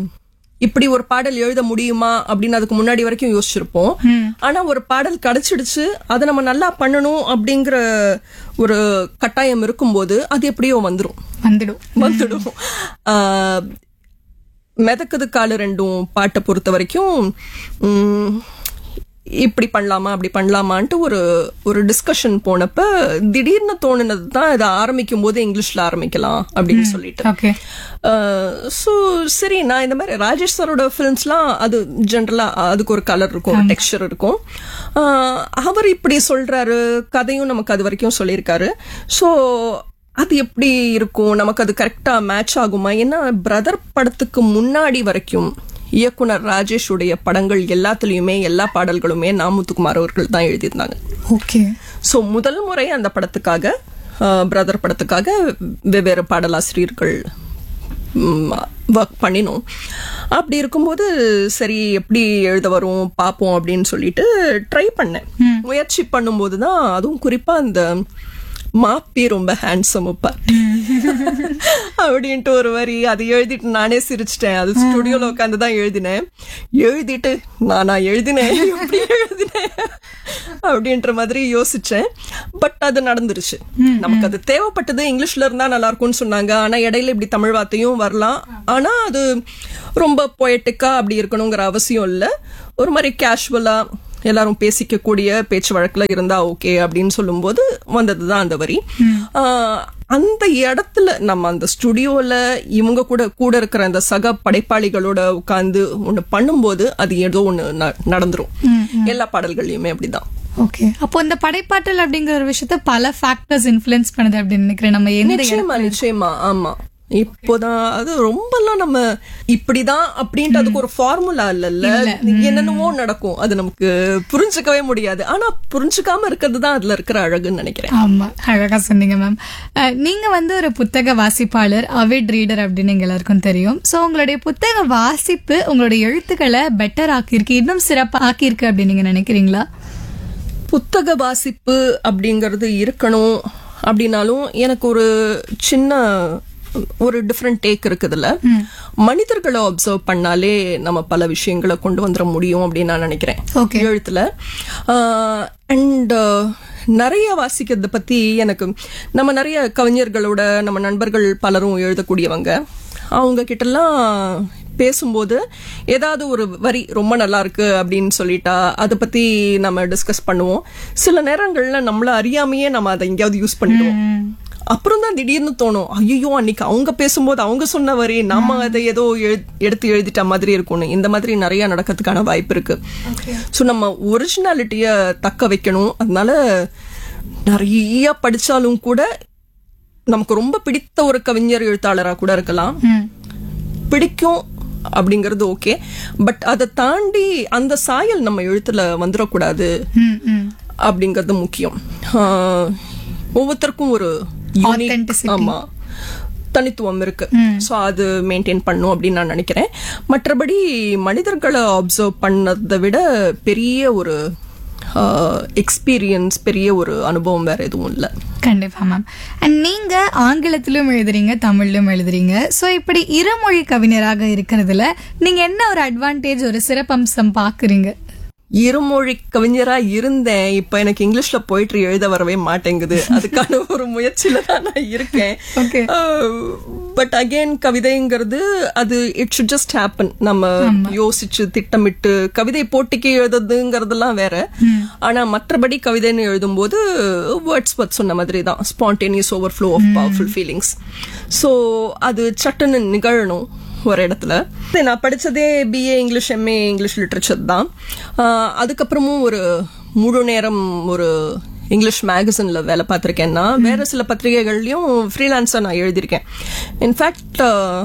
[SPEAKER 2] இப்படி ஒரு பாடல் எழுத முடியுமா அப்படின்னு அதுக்கு முன்னாடி வரைக்கும் யோசிச்சிருப்போம் ஆனா ஒரு பாடல் கிடைச்சிடுச்சு அதை நம்ம நல்லா பண்ணணும் அப்படிங்கிற ஒரு கட்டாயம் இருக்கும்போது அது எப்படியோ வந்துரும்
[SPEAKER 1] வந்துடும்
[SPEAKER 2] வந்துடும் ஆஹ், மிதக்குது காலு ரெண்டும் பாட்டை பொறுத்த வரைக்கும் உம், இப்படி பண்ணலாமா அப்படி பண்ணலாமான்ட்டு ஒரு ஒரு டிஸ்கஷன் போனப்ப திடீர்னு தோணுனது தான் இதை ஆரம்பிக்கும் போது இங்கிலீஷ்ல ஆரம்பிக்கலாம் அப்படின்னு சொல்லிட்டு
[SPEAKER 1] ஓகே
[SPEAKER 2] ஸோ சரி நான் இந்த மாதிரி ராஜேஷ் சாரோட ஃபிலிம்ஸ்லாம் அது ஜென்ரலா அதுக்கு ஒரு கலர் இருக்கும் ஒரு டெக்ஸ்சர் இருக்கும் ஆஹ் அவர் இப்படி சொல்றாரு கதையும் நமக்கு அது வரைக்கும் சொல்லியிருக்காரு ஸோ அது எப்படி இருக்கும் நமக்கு அது கரெக்டா மேட்ச் ஆகுமா ஏன்னா பிரதர் படத்துக்கு முன்னாடி வரைக்கும் இயக்குனர் ராஜேஷ் உடைய படங்கள் எல்லாத்துலயுமே எல்லா பாடல்களுமே நாமுத்துக்குமார் அவர்கள் தான் எழுதியிருந்தாங்க
[SPEAKER 1] ஓகே
[SPEAKER 2] ஸோ முதல் முறை அந்த படத்துக்காக பிரதர் படத்துக்காக வெவ்வேறு பாடலாசிரியர்கள் ஒர்க் பண்ணினோம் அப்படி இருக்கும்போது சரி எப்படி எழுத வரும் பார்ப்போம் அப்படின்னு சொல்லிட்டு ட்ரை பண்ணேன் முயற்சி பண்ணும்போது தான் அதுவும் குறிப்பா அந்த மாப்பி ரொம்ப ஹேண்ட்ஸம் அப்பா அப்படின்ட்டு ஒரு வரி அது எழுதிட்டு நானே சிரிச்சிட்டேன் அது ஸ்டுடியோல உட்காந்து தான் எழுதினேன் எழுதிட்டு நானா எழுதினேன் எப்படி எழுதினேன் அப்படின்ற மாதிரி யோசிச்சேன் பட் அது நடந்துருச்சு நமக்கு அது தேவைப்பட்டது இங்கிலீஷ்ல இருந்தா நல்லா இருக்கும்னு சொன்னாங்க ஆனா இடையில இப்படி தமிழ் வார்த்தையும் வரலாம் ஆனா அது ரொம்ப பொயட்டிக்கா அப்படி இருக்கணுங்கிற அவசியம் இல்ல ஒரு மாதிரி கேஷுவலா எல்லாரும் பேசிக்கக்கூடிய பேச்சு வழக்குல இருந்தா ஓகே அப்படின்னு சொல்லும்போது வந்ததுதான் அந்த வரி ஆஹ் அந்த இடத்துல நம்ம அந்த ஸ்டுடியோல இவங்க கூட கூட இருக்கிற அந்த சக படைப்பாளிகளோட உட்கார்ந்து ஒண்ணு பண்ணும்போது அது ஏதோ ஒண்ணு ந- நடந்துரும் எல்லா பாடல்கள்லயுமே அப்படிதான்
[SPEAKER 1] ஓகே அப்போ இந்த படைப்பாற்றல் அப்படிங்கிற ஒரு விஷயத்த பல ஃபேக்டர்ஸ் இன்ஃப்ளூயன்ஸ் பண்ணுது அப்படின்னு நினைக்கிறேன் நம்ம எந்த
[SPEAKER 2] நிச்சயமா நிச்சயமா ஆமா இப்போதான் அது ரொம்பலாம் நம்ம இப்படிதான் அப்படின்ட்டு அதுக்கு ஒரு ஃபார்முலா இல்லல்ல என்னென்னமோ நடக்கும் அது நமக்கு புரிஞ்சுக்கவே முடியாது ஆனா புரிஞ்சுக்காம இருக்கிறது தான் அதுல இருக்கிற அழகுன்னு நினைக்கிறேன்
[SPEAKER 1] ஆமா அழகா சொன்னீங்க மேம் நீங்க வந்து ஒரு புத்தக வாசிப்பாளர் அவிட் ரீடர் அப்படின்னு எங்க எல்லாருக்கும் தெரியும் சோ உங்களுடைய புத்தக வாசிப்பு உங்களுடைய எழுத்துக்களை பெட்டர் ஆக்கியிருக்கு இன்னும் சிறப்பா ஆக்கியிருக்கு அப்படின்னு நீங்க நினைக்கிறீங்களா
[SPEAKER 2] புத்தக வாசிப்பு அப்படிங்கிறது இருக்கணும் அப்படின்னாலும் எனக்கு ஒரு சின்ன ஒரு டிஃப்ரெண்ட் டேக் இருக்குதுல்ல மனிதர்களை அப்சர்வ் பண்ணாலே நம்ம பல விஷயங்களை கொண்டு வந்துட முடியும் அப்படின்னு நான் நினைக்கிறேன்
[SPEAKER 1] ஓகே
[SPEAKER 2] எழுத்துல அண்ட் நிறைய வாசிக்கிறத பத்தி எனக்கு நம்ம நிறைய கவிஞர்களோட நம்ம நண்பர்கள் பலரும் எழுதக்கூடியவங்க அவங்க கிட்டலாம் பேசும்போது ஏதாவது ஒரு வரி ரொம்ப நல்லா இருக்கு அப்படின்னு சொல்லிட்டா அதை பத்தி நம்ம டிஸ்கஸ் பண்ணுவோம் சில நேரங்கள்ல நம்மள அறியாமையே நம்ம அதை எங்கேயாவது யூஸ் பண்ணிடுவோம் அப்புறம் தான் திடீர்னு தோணும் ஐயோ அன்னைக்கு அவங்க பேசும்போது அவங்க சொன்ன வரி நம்ம அதை ஏதோ எழு- எடுத்து எழுதிட்ட மாதிரி இருக்கும்னு இந்த மாதிரி நிறைய நடக்கிறதுக்கான வாய்ப்பு இருக்கு ஸோ நம்ம ஒரிஜினாலிட்டிய தக்க வைக்கணும் அதனால நிறைய படிச்சாலும் கூட நமக்கு ரொம்ப பிடித்த ஒரு கவிஞர் எழுத்தாளரா கூட இருக்கலாம் பிடிக்கும் அப்படிங்கிறது ஓகே பட் அதை தாண்டி அந்த சாயல் நம்ம எழுத்துல வந்துடக்கூடாது அப்படிங்கிறது முக்கியம் ஆஹ், ஒவ்வொருத்தருக்கும் ஒரு unique-
[SPEAKER 1] Authenticity.
[SPEAKER 2] ஆமா தனித்துவம் இருக்கு சோ அது மெயின்டைன் பண்ணும் அப்படின்னு நான் நினைக்கிறேன் மற்றபடி மனிதர்களை அப்சர்வ் பண்ணதை விட பெரிய ஒரு எக்ஸ்பீரியன்ஸ் பெரிய ஒரு அனுபவம் வேற எதுவும் இல்லை
[SPEAKER 1] கண்டிப்பா மேம் அண்ட் நீங்க ஆங்கிலத்திலும் எழுதுறீங்க தமிழ்லயும் எழுதுறீங்க சோ இப்படி இருமொழி கவிஞராக இருக்கிறதுல நீங்க என்ன ஒரு அட்வான்டேஜ் ஒரு சிறப்பம்சம் பாக்குறீங்க
[SPEAKER 2] இருமொழி கவிஞரா இருந்தேன் இப்ப எனக்கு இங்கிலீஷ்ல போயிட்டு எழுத வரவே மாட்டேங்குது அதுக்கான ஒரு முயற்சியில தான் நான் இருக்கேன்
[SPEAKER 1] Okay.
[SPEAKER 2] பட் அகைன் கவிதைங்கிறது அது இட் should ஜஸ்ட் ஹேப்பன் நம்ம யோசிச்சு திட்டமிட்டு கவிதை போட்டிக்கு எழுதுறதுங்கிறதெல்லாம் வேற ஆனா மற்றபடி கவிதைன்னு எழுதும்போது வேர்ட்ஸ் பத் சொன்ன மாதிரி தான் spontaneous overflow of powerful feelings so அது சட்டுன்னு நிகழணும் ஒரு இடத்துல சரி, நான் படிச்சதே BA English MA English literature தான் ஆஹ் அதுக்கப்புறமும் ஒரு முழு நேரம் ஒரு இங்கிலீஷ் மேகசின்ல வேலை பார்த்திருக்கேன்னா வேற சில பத்திரிகைகள்லயும் ஃப்ரீலான்ஸா நான் எழுதியிருக்கேன் இன்ஃபேக்ட்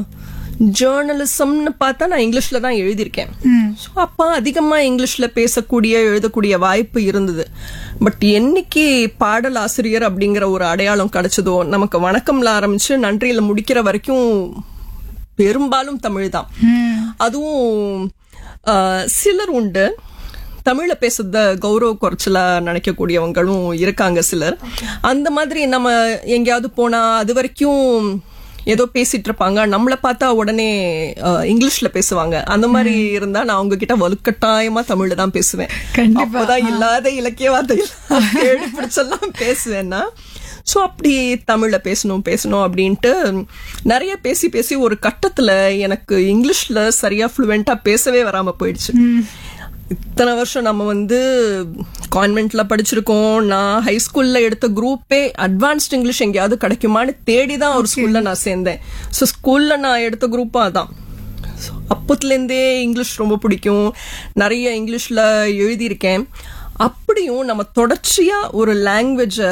[SPEAKER 2] ஜேர்னலிசம்னு பார்த்தா நான் இங்கிலீஷ்ல தான் எழுதியிருக்கேன் ஸோ அப்போ அதிகமா இங்கிலீஷ்ல பேசக்கூடிய எழுதக்கூடிய வாய்ப்பு இருந்தது பட் என்னைக்கு பாடல் ஆசிரியர் அப்படிங்கிற ஒரு அடையாளம் கிடைச்சதோ நமக்கு வணக்கம்ல ஆரம்பிச்சு நன்றியில முடிக்கிற வரைக்கும் பெரும்பாலும் தமிழ் தான் அதுவும் ஆஹ், சிலர் உண்டு தமிழ்ல பேசுறத கௌரவ குறைச்சலா நினைக்கக்கூடியவங்களும் இருக்காங்க சிலர் அந்த மாதிரி நம்ம எங்கேயாவது போனா அது வரைக்கும் ஏதோ பேசிட்டு இருப்பாங்க நம்மள பார்த்தா உடனே ஆஹ், இங்கிலீஷ்ல பேசுவாங்க அந்த மாதிரி இருந்தா நான் அவங்க கிட்ட வலுக்கட்டாயமா தமிழ்ல தான் பேசுவேன்
[SPEAKER 1] கண்டிப்பா.
[SPEAKER 2] அப்பதான் இல்லாத இலக்கிய வார்த்தைகள் தேடி பிடிச்செல்லாம் பேசுவேன்னா சோ அப்படி தமிழ்ல பேசணும் பேசணும் அப்படின்ட்டு நிறைய பேசி பேசி ஒரு கட்டத்துல எனக்கு இங்கிலீஷ்ல சரியா ஃப்ளூவெண்டா பேசவே வராம போயிடுச்சு இத்தனை வருஷம் நம்ம வந்து கான்வென்ட்ல படிச்சிருக்கோம் நான் ஹை ஸ்கூல்ல எடுத்த குரூப்பே அட்வான்ஸ்ட் இங்கிலீஷ் எங்கேயாவது கிடைக்குமான்னு தேடி தான் ஒரு ஸ்கூல்ல நான் சேர்ந்தேன் ஸோ ஸ்கூல்ல நான் எடுத்த குரூப்பும் அதான் So, அப்பத்துலேருந்தே இங்கிலீஷ் ரொம்ப பிடிக்கும் நிறைய இங்கிலீஷ்ல எழுதியிருக்கேன் அப்படியும் நம்ம தொடர்ச்சியா ஒரு லாங்குவேஜை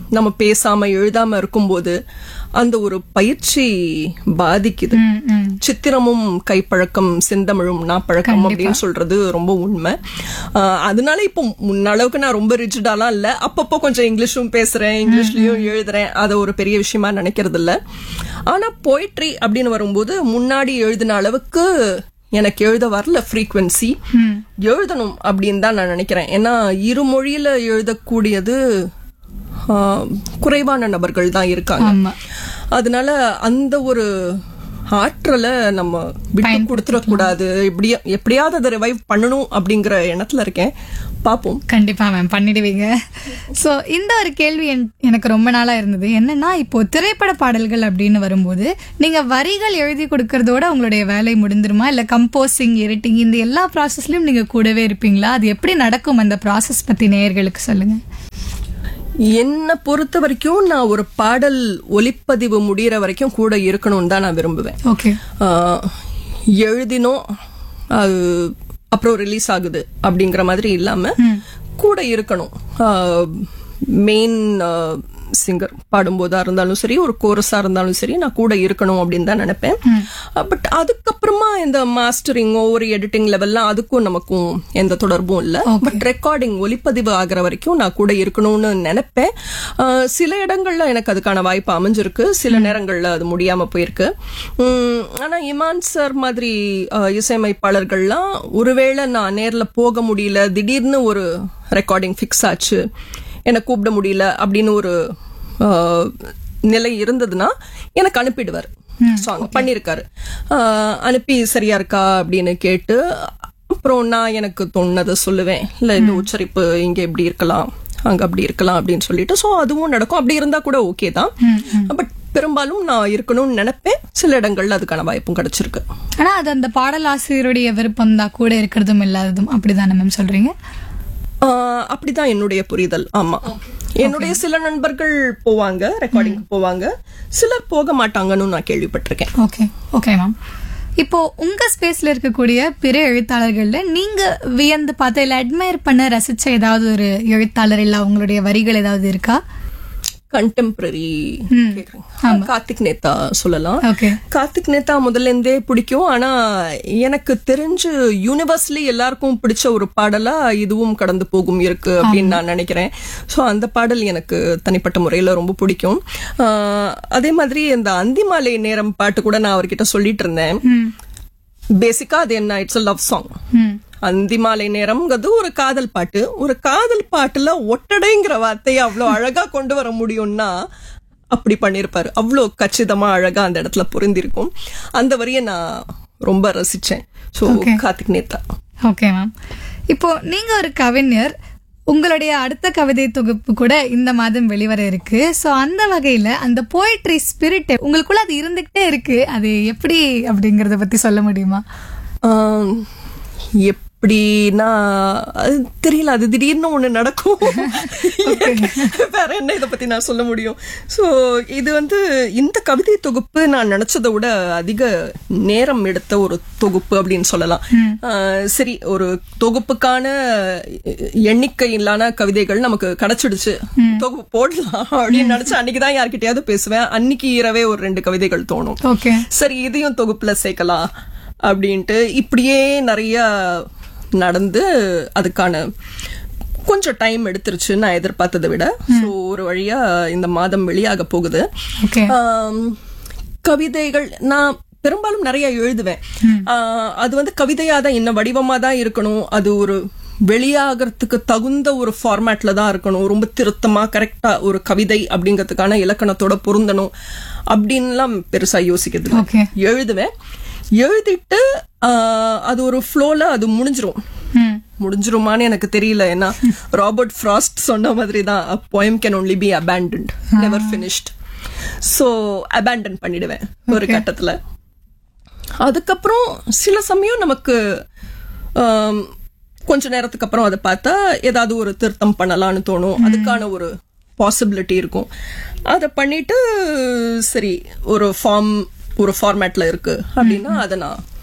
[SPEAKER 2] நம்ம பேசாம எழுதாம இருக்கும்போது அந்த ஒரு பயிற்சி பாதிக்குது
[SPEAKER 1] ம், ம்.
[SPEAKER 2] சித்திரமும் கைப்பழக்கம் செந்தமிழும் நாப்பழக்கம் அப்படின்னு சொல்றது ரொம்ப உண்மை ஆஹ் அதனால இப்போ முன்ன அளவுக்கு நான் ரொம்ப ரிஜிடாலாம் இல்ல அப்பப்போ கொஞ்சம் இங்கிலீஷும் பேசுறேன் இங்கிலீஷ்லயும் எழுதுறேன் அதை ஒரு பெரிய விஷயமா நினைக்கிறது இல்ல ஆனா போயிட்ரி அப்படின்னு வரும்போது முன்னாடி எழுதின அளவுக்கு எனக்கு எழுத வரல ஃப்ரீக்வன்சி எழுதணும் அப்படின்னு தான் நான் நினைக்கிறேன் ஏன்னா இரு மொழியில எழுதக்கூடியது ஆஹ், குறைவான நபர்கள் தான் இருக்காங்க
[SPEAKER 1] ஆமா
[SPEAKER 2] அதனால அந்த ஒரு ஆற்றலை நம்ம விட்டு கொடுத்துடக்கூடாது எப்படியா எப்படியாவது அதை ரிவைவ் பண்ணணும் அப்படிங்கிற எண்ணத்துல இருக்கேன் பாப்போம்
[SPEAKER 1] கண்டிப்பா மேம் பண்ணிடுவீங்க சோ இந்த ஒரு கேள்வி என்- எனக்கு ரொம்ப நாளா இருந்தது என்னன்னா இப்போ திரைப்பட பாடல்கள் அப்படின்னு வரும்போது நீங்க வரிகள் எழுதி கொடுக்கறதோட உங்களுடைய வேலை முடிந்துருமா இல்ல கம்போசிங் எடிட்டிங் இந்த எல்லா ப்ராசஸ்லயும் நீங்க கூடவே இருப்பீங்களா அது எப்படி நடக்கும் அந்த ப்ராசஸ் பத்தி நேயர்களுக்கு சொல்லுங்க
[SPEAKER 2] என்னை பொறுத்த வரைக்கும் நான் ஒரு பாடல் ஒலிப்பதிவு முடியிற வரைக்கும் கூட இருக்கணும்னு தான் நான் விரும்புவேன்
[SPEAKER 1] ஓகே
[SPEAKER 2] ஆஹ், எழுதினோம் அது அப்புறம் ரிலீஸ் ஆகுது அப்படிங்கிற மாதிரி இல்லாம கூட இருக்கணும் மெயின் சிங்கர் பாடும்போதா இருந்தாலும் சரி ஒரு கோரஸா இருந்தாலும் சரி நான் கூட இருக்கணும் அப்படின்னு தான் நினைப்பேன் பட் அதுக்கப்புறமா இந்த மாஸ்டரிங்கோ ஒரு எடிட்டிங் லெவல்லாம் அதுக்கும் நமக்கும் எந்த தொடர்பும் இல்ல பட் ரெக்கார்டிங் ஒலிப்பதிவு ஆகிற வரைக்கும் நான் கூட இருக்கணும்னு நினைப்பேன் ஆஹ் சில இடங்கள்ல எனக்கு அதுக்கான வாய்ப்பு அமைஞ்சிருக்கு சில நேரங்கள்ல அது முடியாம போயிருக்கு உம், ஆனா இமான் சார் மாதிரி ஆஹ், இசையமைப்பாளர்கள்லாம் ஒருவேளை நான் நேர்ல போக முடியல திடீர்னு ஒரு ரெக்கார்டிங் ஃபிக்ஸ் ஆச்சு என்னை கூப்பிட முடியல அப்படின்னு ஒரு ஆஹ், நிலை இருந்ததுன்னா எனக்கு அனுப்பிடுவார் சாங் பண்ணியிருக்காரு ஆஹ், அனுப்பி சரியா இருக்கா அப்படின்னு கேட்டு அப்புறம் நான் எனக்கு தோணுனதை சொல்லுவேன் இல்ல இந்த உச்சரிப்பு இங்க இப்படி இருக்கலாம் அங்க அப்படி இருக்கலாம் அப்படின்னு சொல்லிட்டு சோ அதுவும் நடக்கும் அப்படி இருந்தா கூட ஓகே தான் பட் பெரும்பாலும் நான் இருக்கணும்னு நினைப்பேன் சில இடங்கள்ல அதுக்கான வாய்ப்பும் கிடைச்சிருக்கு
[SPEAKER 1] ஆனா அது அந்த பாடலாசிரியருடைய விருப்பம் தான் கூட இருக்கிறதும் இல்லாததும் அப்படிதானே மேம் சொல்றீங்க
[SPEAKER 2] ஆஹ் அப்படிதான் என்னுடைய புரிதல் ஆமா என்னுடைய சில நண்பர்கள் போவாங்க ரெக்கார்டிங் போவாங்க சிலர் போக மாட்டாங்கன்னு நான் கேள்விப்பட்டிருக்கேன்
[SPEAKER 1] ஓகே ஓகே மேம் இப்போ உங்க ஸ்பேஸ்ல இருக்கக்கூடிய பிற எழுத்தாளர்கள்ல நீங்க வியந்து பார்த்த இல்ல அட்மையர் பண்ண ரசிச்ச ஏதாவது ஒரு எழுத்தாளர் இல்ல உங்களுடைய வரிகள் ஏதாவது இருக்கா
[SPEAKER 2] கண்டெம்பரரி கார்த்திக் நேதா சொல்லலாம்
[SPEAKER 1] ஓகே
[SPEAKER 2] கார்த்திக் நேதா முதல்ல இருந்தே பிடிக்கும் ஆனா எனக்கு தெரிஞ்சு யூனிவர்ஸ்லி எல்லாருக்கும் பிடிச்ச ஒரு பாடலா இதுவும் கடந்து போகும் இருக்கு அப்படின்னு நான் நினைக்கிறேன் சோ அந்த பாடல் எனக்கு தனிப்பட்ட முறையில ரொம்ப பிடிக்கும் ஆஹ் அதே மாதிரி இந்த அந்திமாலை நேரம் பாட்டு கூட நான் அவர்கிட்ட சொல்லிட்டு இருந்தேன் பேசிக்கா அது என்ன இட்ஸ் லவ் சாங்
[SPEAKER 1] ம்
[SPEAKER 2] அந்திமாலை நேரம்ங்கிறது ஒரு காதல் பாட்டு ஒரு காதல் பாட்டுல ஒட்டடைங்கிற வார்த்தையை அவ்வளவு அழகா கொண்டு வர முடியும்னா அப்படி பண்ணிருப்பாரு அவ்வளோ கச்சிதமா அழகா அந்த இடத்துல பொருந்திருக்கும் அந்த வரியை நான் ரொம்ப ரசிச்சேன் so Karthik Netha
[SPEAKER 1] okay ma'am இப்போ நீங்க ஒரு கவிஞர் உங்களுடைய அடுத்த கவிதை தொகுப்பு கூட இந்த மாதம் வெளிவர இருக்கு சோ அந்த வகையில அந்த போயட்ரி ஸ்பிரிட் உங்களுக்குள்ள அது இருந்துகிட்டே இருக்கு அது எப்படி அப்படிங்கறத பத்தி சொல்ல முடியுமா
[SPEAKER 2] ஆம், எப்படின்னா அது தெரியல அது திடீர்னு ஒண்ணு நடக்கும் வேற என்ன இதை பத்தி நான் சொல்ல முடியும் சோ இது வந்து இந்த கவிதை தொகுப்பு நான் நினைச்சதை விட அதிக நேரம் எடுத்த ஒரு தொகுப்பு அப்படின்னு சொல்லலாம் ஆஹ், சரி ஒரு தொகுப்புக்கான எண்ணிக்கையிலான கவிதைகள் நமக்கு கிடைச்சிடுச்சு தொகுப்பு போடலாம் அப்படின்னு நினைச்சு அன்னைக்குதான் யார்கிட்டயாவது பேசுவேன் அன்னைக்கு இரவே ஒரு ரெண்டு கவிதைகள் தோணும்
[SPEAKER 1] ஓகே
[SPEAKER 2] சரி இதையும் தொகுப்புல சேர்க்கலாம் அப்படின்ட்டு இப்படியே நிறைய நடந்து அதுக்கான கொஞ்சம் டைம் எடுத்துருச்சு நான் எதிர்பார்த்ததை விட ஸோ ஒரு வழியா இந்த மாதம் வெளியாக போகுது
[SPEAKER 1] ஓகே
[SPEAKER 2] ஆம், கவிதைகள் நான் பெரும்பாலும் நிறைய எழுதுவேன் ஆஹ், அது வந்து கவிதையா தான் இன்னும் வடிவமா தான் இருக்கணும் அது ஒரு வெளியாகிறதுக்கு தகுந்த ஒரு ஃபார்மேட்ல தான் இருக்கணும் ரொம்ப திருத்தமா கரெக்டா ஒரு கவிதை அப்படிங்கிறதுக்கான இலக்கணத்தோட பொருந்தணும் அப்படின்லாம் பெருசா யோசிக்கிறது இல்ல.
[SPEAKER 1] ஓகே
[SPEAKER 2] எழுதுவேன் எழுதிட்டு ஆஹ், அது ஒரு ஃப்ளோல அது முடிஞ்சிரும்
[SPEAKER 1] ம்
[SPEAKER 2] முடிஞ்சிருமான்னு எனக்கு தெரியல ஏன்னா ராபர்ட் ஃப்ராஸ்ட் சொன்ன மாதிரி தான் poem can only be abandoned never finished so abandon பண்ணிடுவேன் ஒரு கட்டத்துல அதுக்கப்புறம் சில சமயம் நமக்கு ஆம், கொஞ்ச நேரத்துக்கு அப்புறம் அதை பார்த்தா ஏதாவது ஒரு திருத்தம் பண்ணலாம்னு தோணும் அதுக்கான ஒரு பாசிபிலிட்டி இருக்கும் அதை பண்ணிட்டு சரி ஒரு ஃபார்ம் ஒரு ஃபார்மேட்ல இருக்கு அப்படின்னா அதை நான்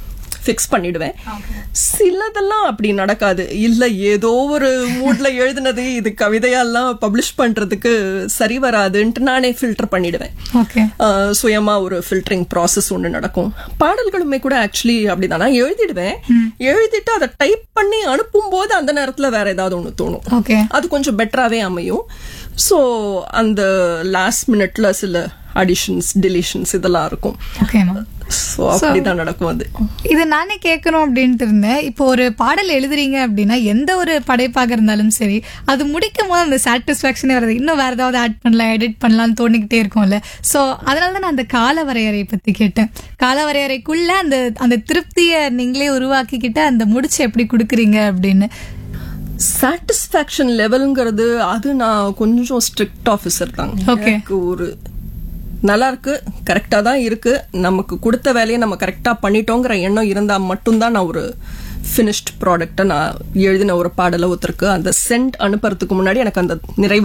[SPEAKER 2] ஃபிக்ஸ் பண்ணிடுவேன் சிலதெல்லாம் அப்படி நடக்காது இல்ல ஏதோ ஒரு மூட்ல எழுதுனது இது கவிதையெல்லாம் பப்ளிஷ் பண்றதுக்கு சரி வராதுன்ட்டு நானே ஃபில்டர் பண்ணிடுவேன்
[SPEAKER 1] ஓகே
[SPEAKER 2] ஆஹ் சுயமா ஒரு ஃபில்டரிங் ப்ராசஸ் ஒன்று நடக்கும் பாடல்களுமே கூட ஆக்சுவலி அப்படிதான் நான் எழுதிடுவேன் எழுதிட்டு அதை டைப் பண்ணி அனுப்பும் போது அந்த நேரத்துல வேற ஏதாவது ஒன்று தோணும்
[SPEAKER 1] ஓகே
[SPEAKER 2] அது கொஞ்சம் பெட்டராகவே அமையும் ஸோ அந்த லாஸ்ட் மினிட்ல சில அடிஷன்ஸ் டிலிஷன்ஸ் இதெல்லாம் இருக்கும்
[SPEAKER 1] ஓகேமா
[SPEAKER 2] ஸோ அப்படிதான் நடக்கும் அது
[SPEAKER 1] இது நானே கேட்கணும் அப்படின்ட்டு இருந்தேன் இப்போ ஒரு பாடல் எழுதுறீங்க அப்படின்னா எந்த ஒரு படைப்பாக இருந்தாலும் சரி அது முடிக்கும் போது அந்த சாட்டிஸ்பாக்சனே வராது இன்னும் வேற ஏதாவது ஆட் பண்ணலாம் எடிட் பண்ணலாம்னு தோணிக்கிட்டே இருக்கும்ல ஸோ அதனால தான் நான் அந்த கால வரையறை பத்தி கேட்டேன் கால வரையறைக்குள்ள அந்த அந்த திருப்தியை நீங்களே உருவாக்கிக்கிட்டு அந்த முடிச்சு எப்படி கொடுக்குறீங்க அப்படின்னு
[SPEAKER 2] சாட்டிஸ்ஃபேக்ஷன் லெவலுங்கிறது அது நான் கொஞ்சம் ஸ்ட்ரிக்ட் ஆஃபீஸர் தாங்க
[SPEAKER 1] Okay.
[SPEAKER 2] எனக்கு ஒரு நல்லா இருக்கு கரெக்டா தான் இருக்கு நமக்கு கொடுத்த வேலையை நம்ம கரெக்டா பண்ணிட்டோங்கிற எண்ணம் இருந்தா மட்டும்தான் நான் ஒரு ஃபினிஷ்ட் ப்ராடக்ட்டை நான் எழுதின ஒரு பாடலை ஒருத்தருக்கு அந்த சென்ட் அனுப்புறதுக்கு முன்னாடி எனக்கு அந்த நிறைவு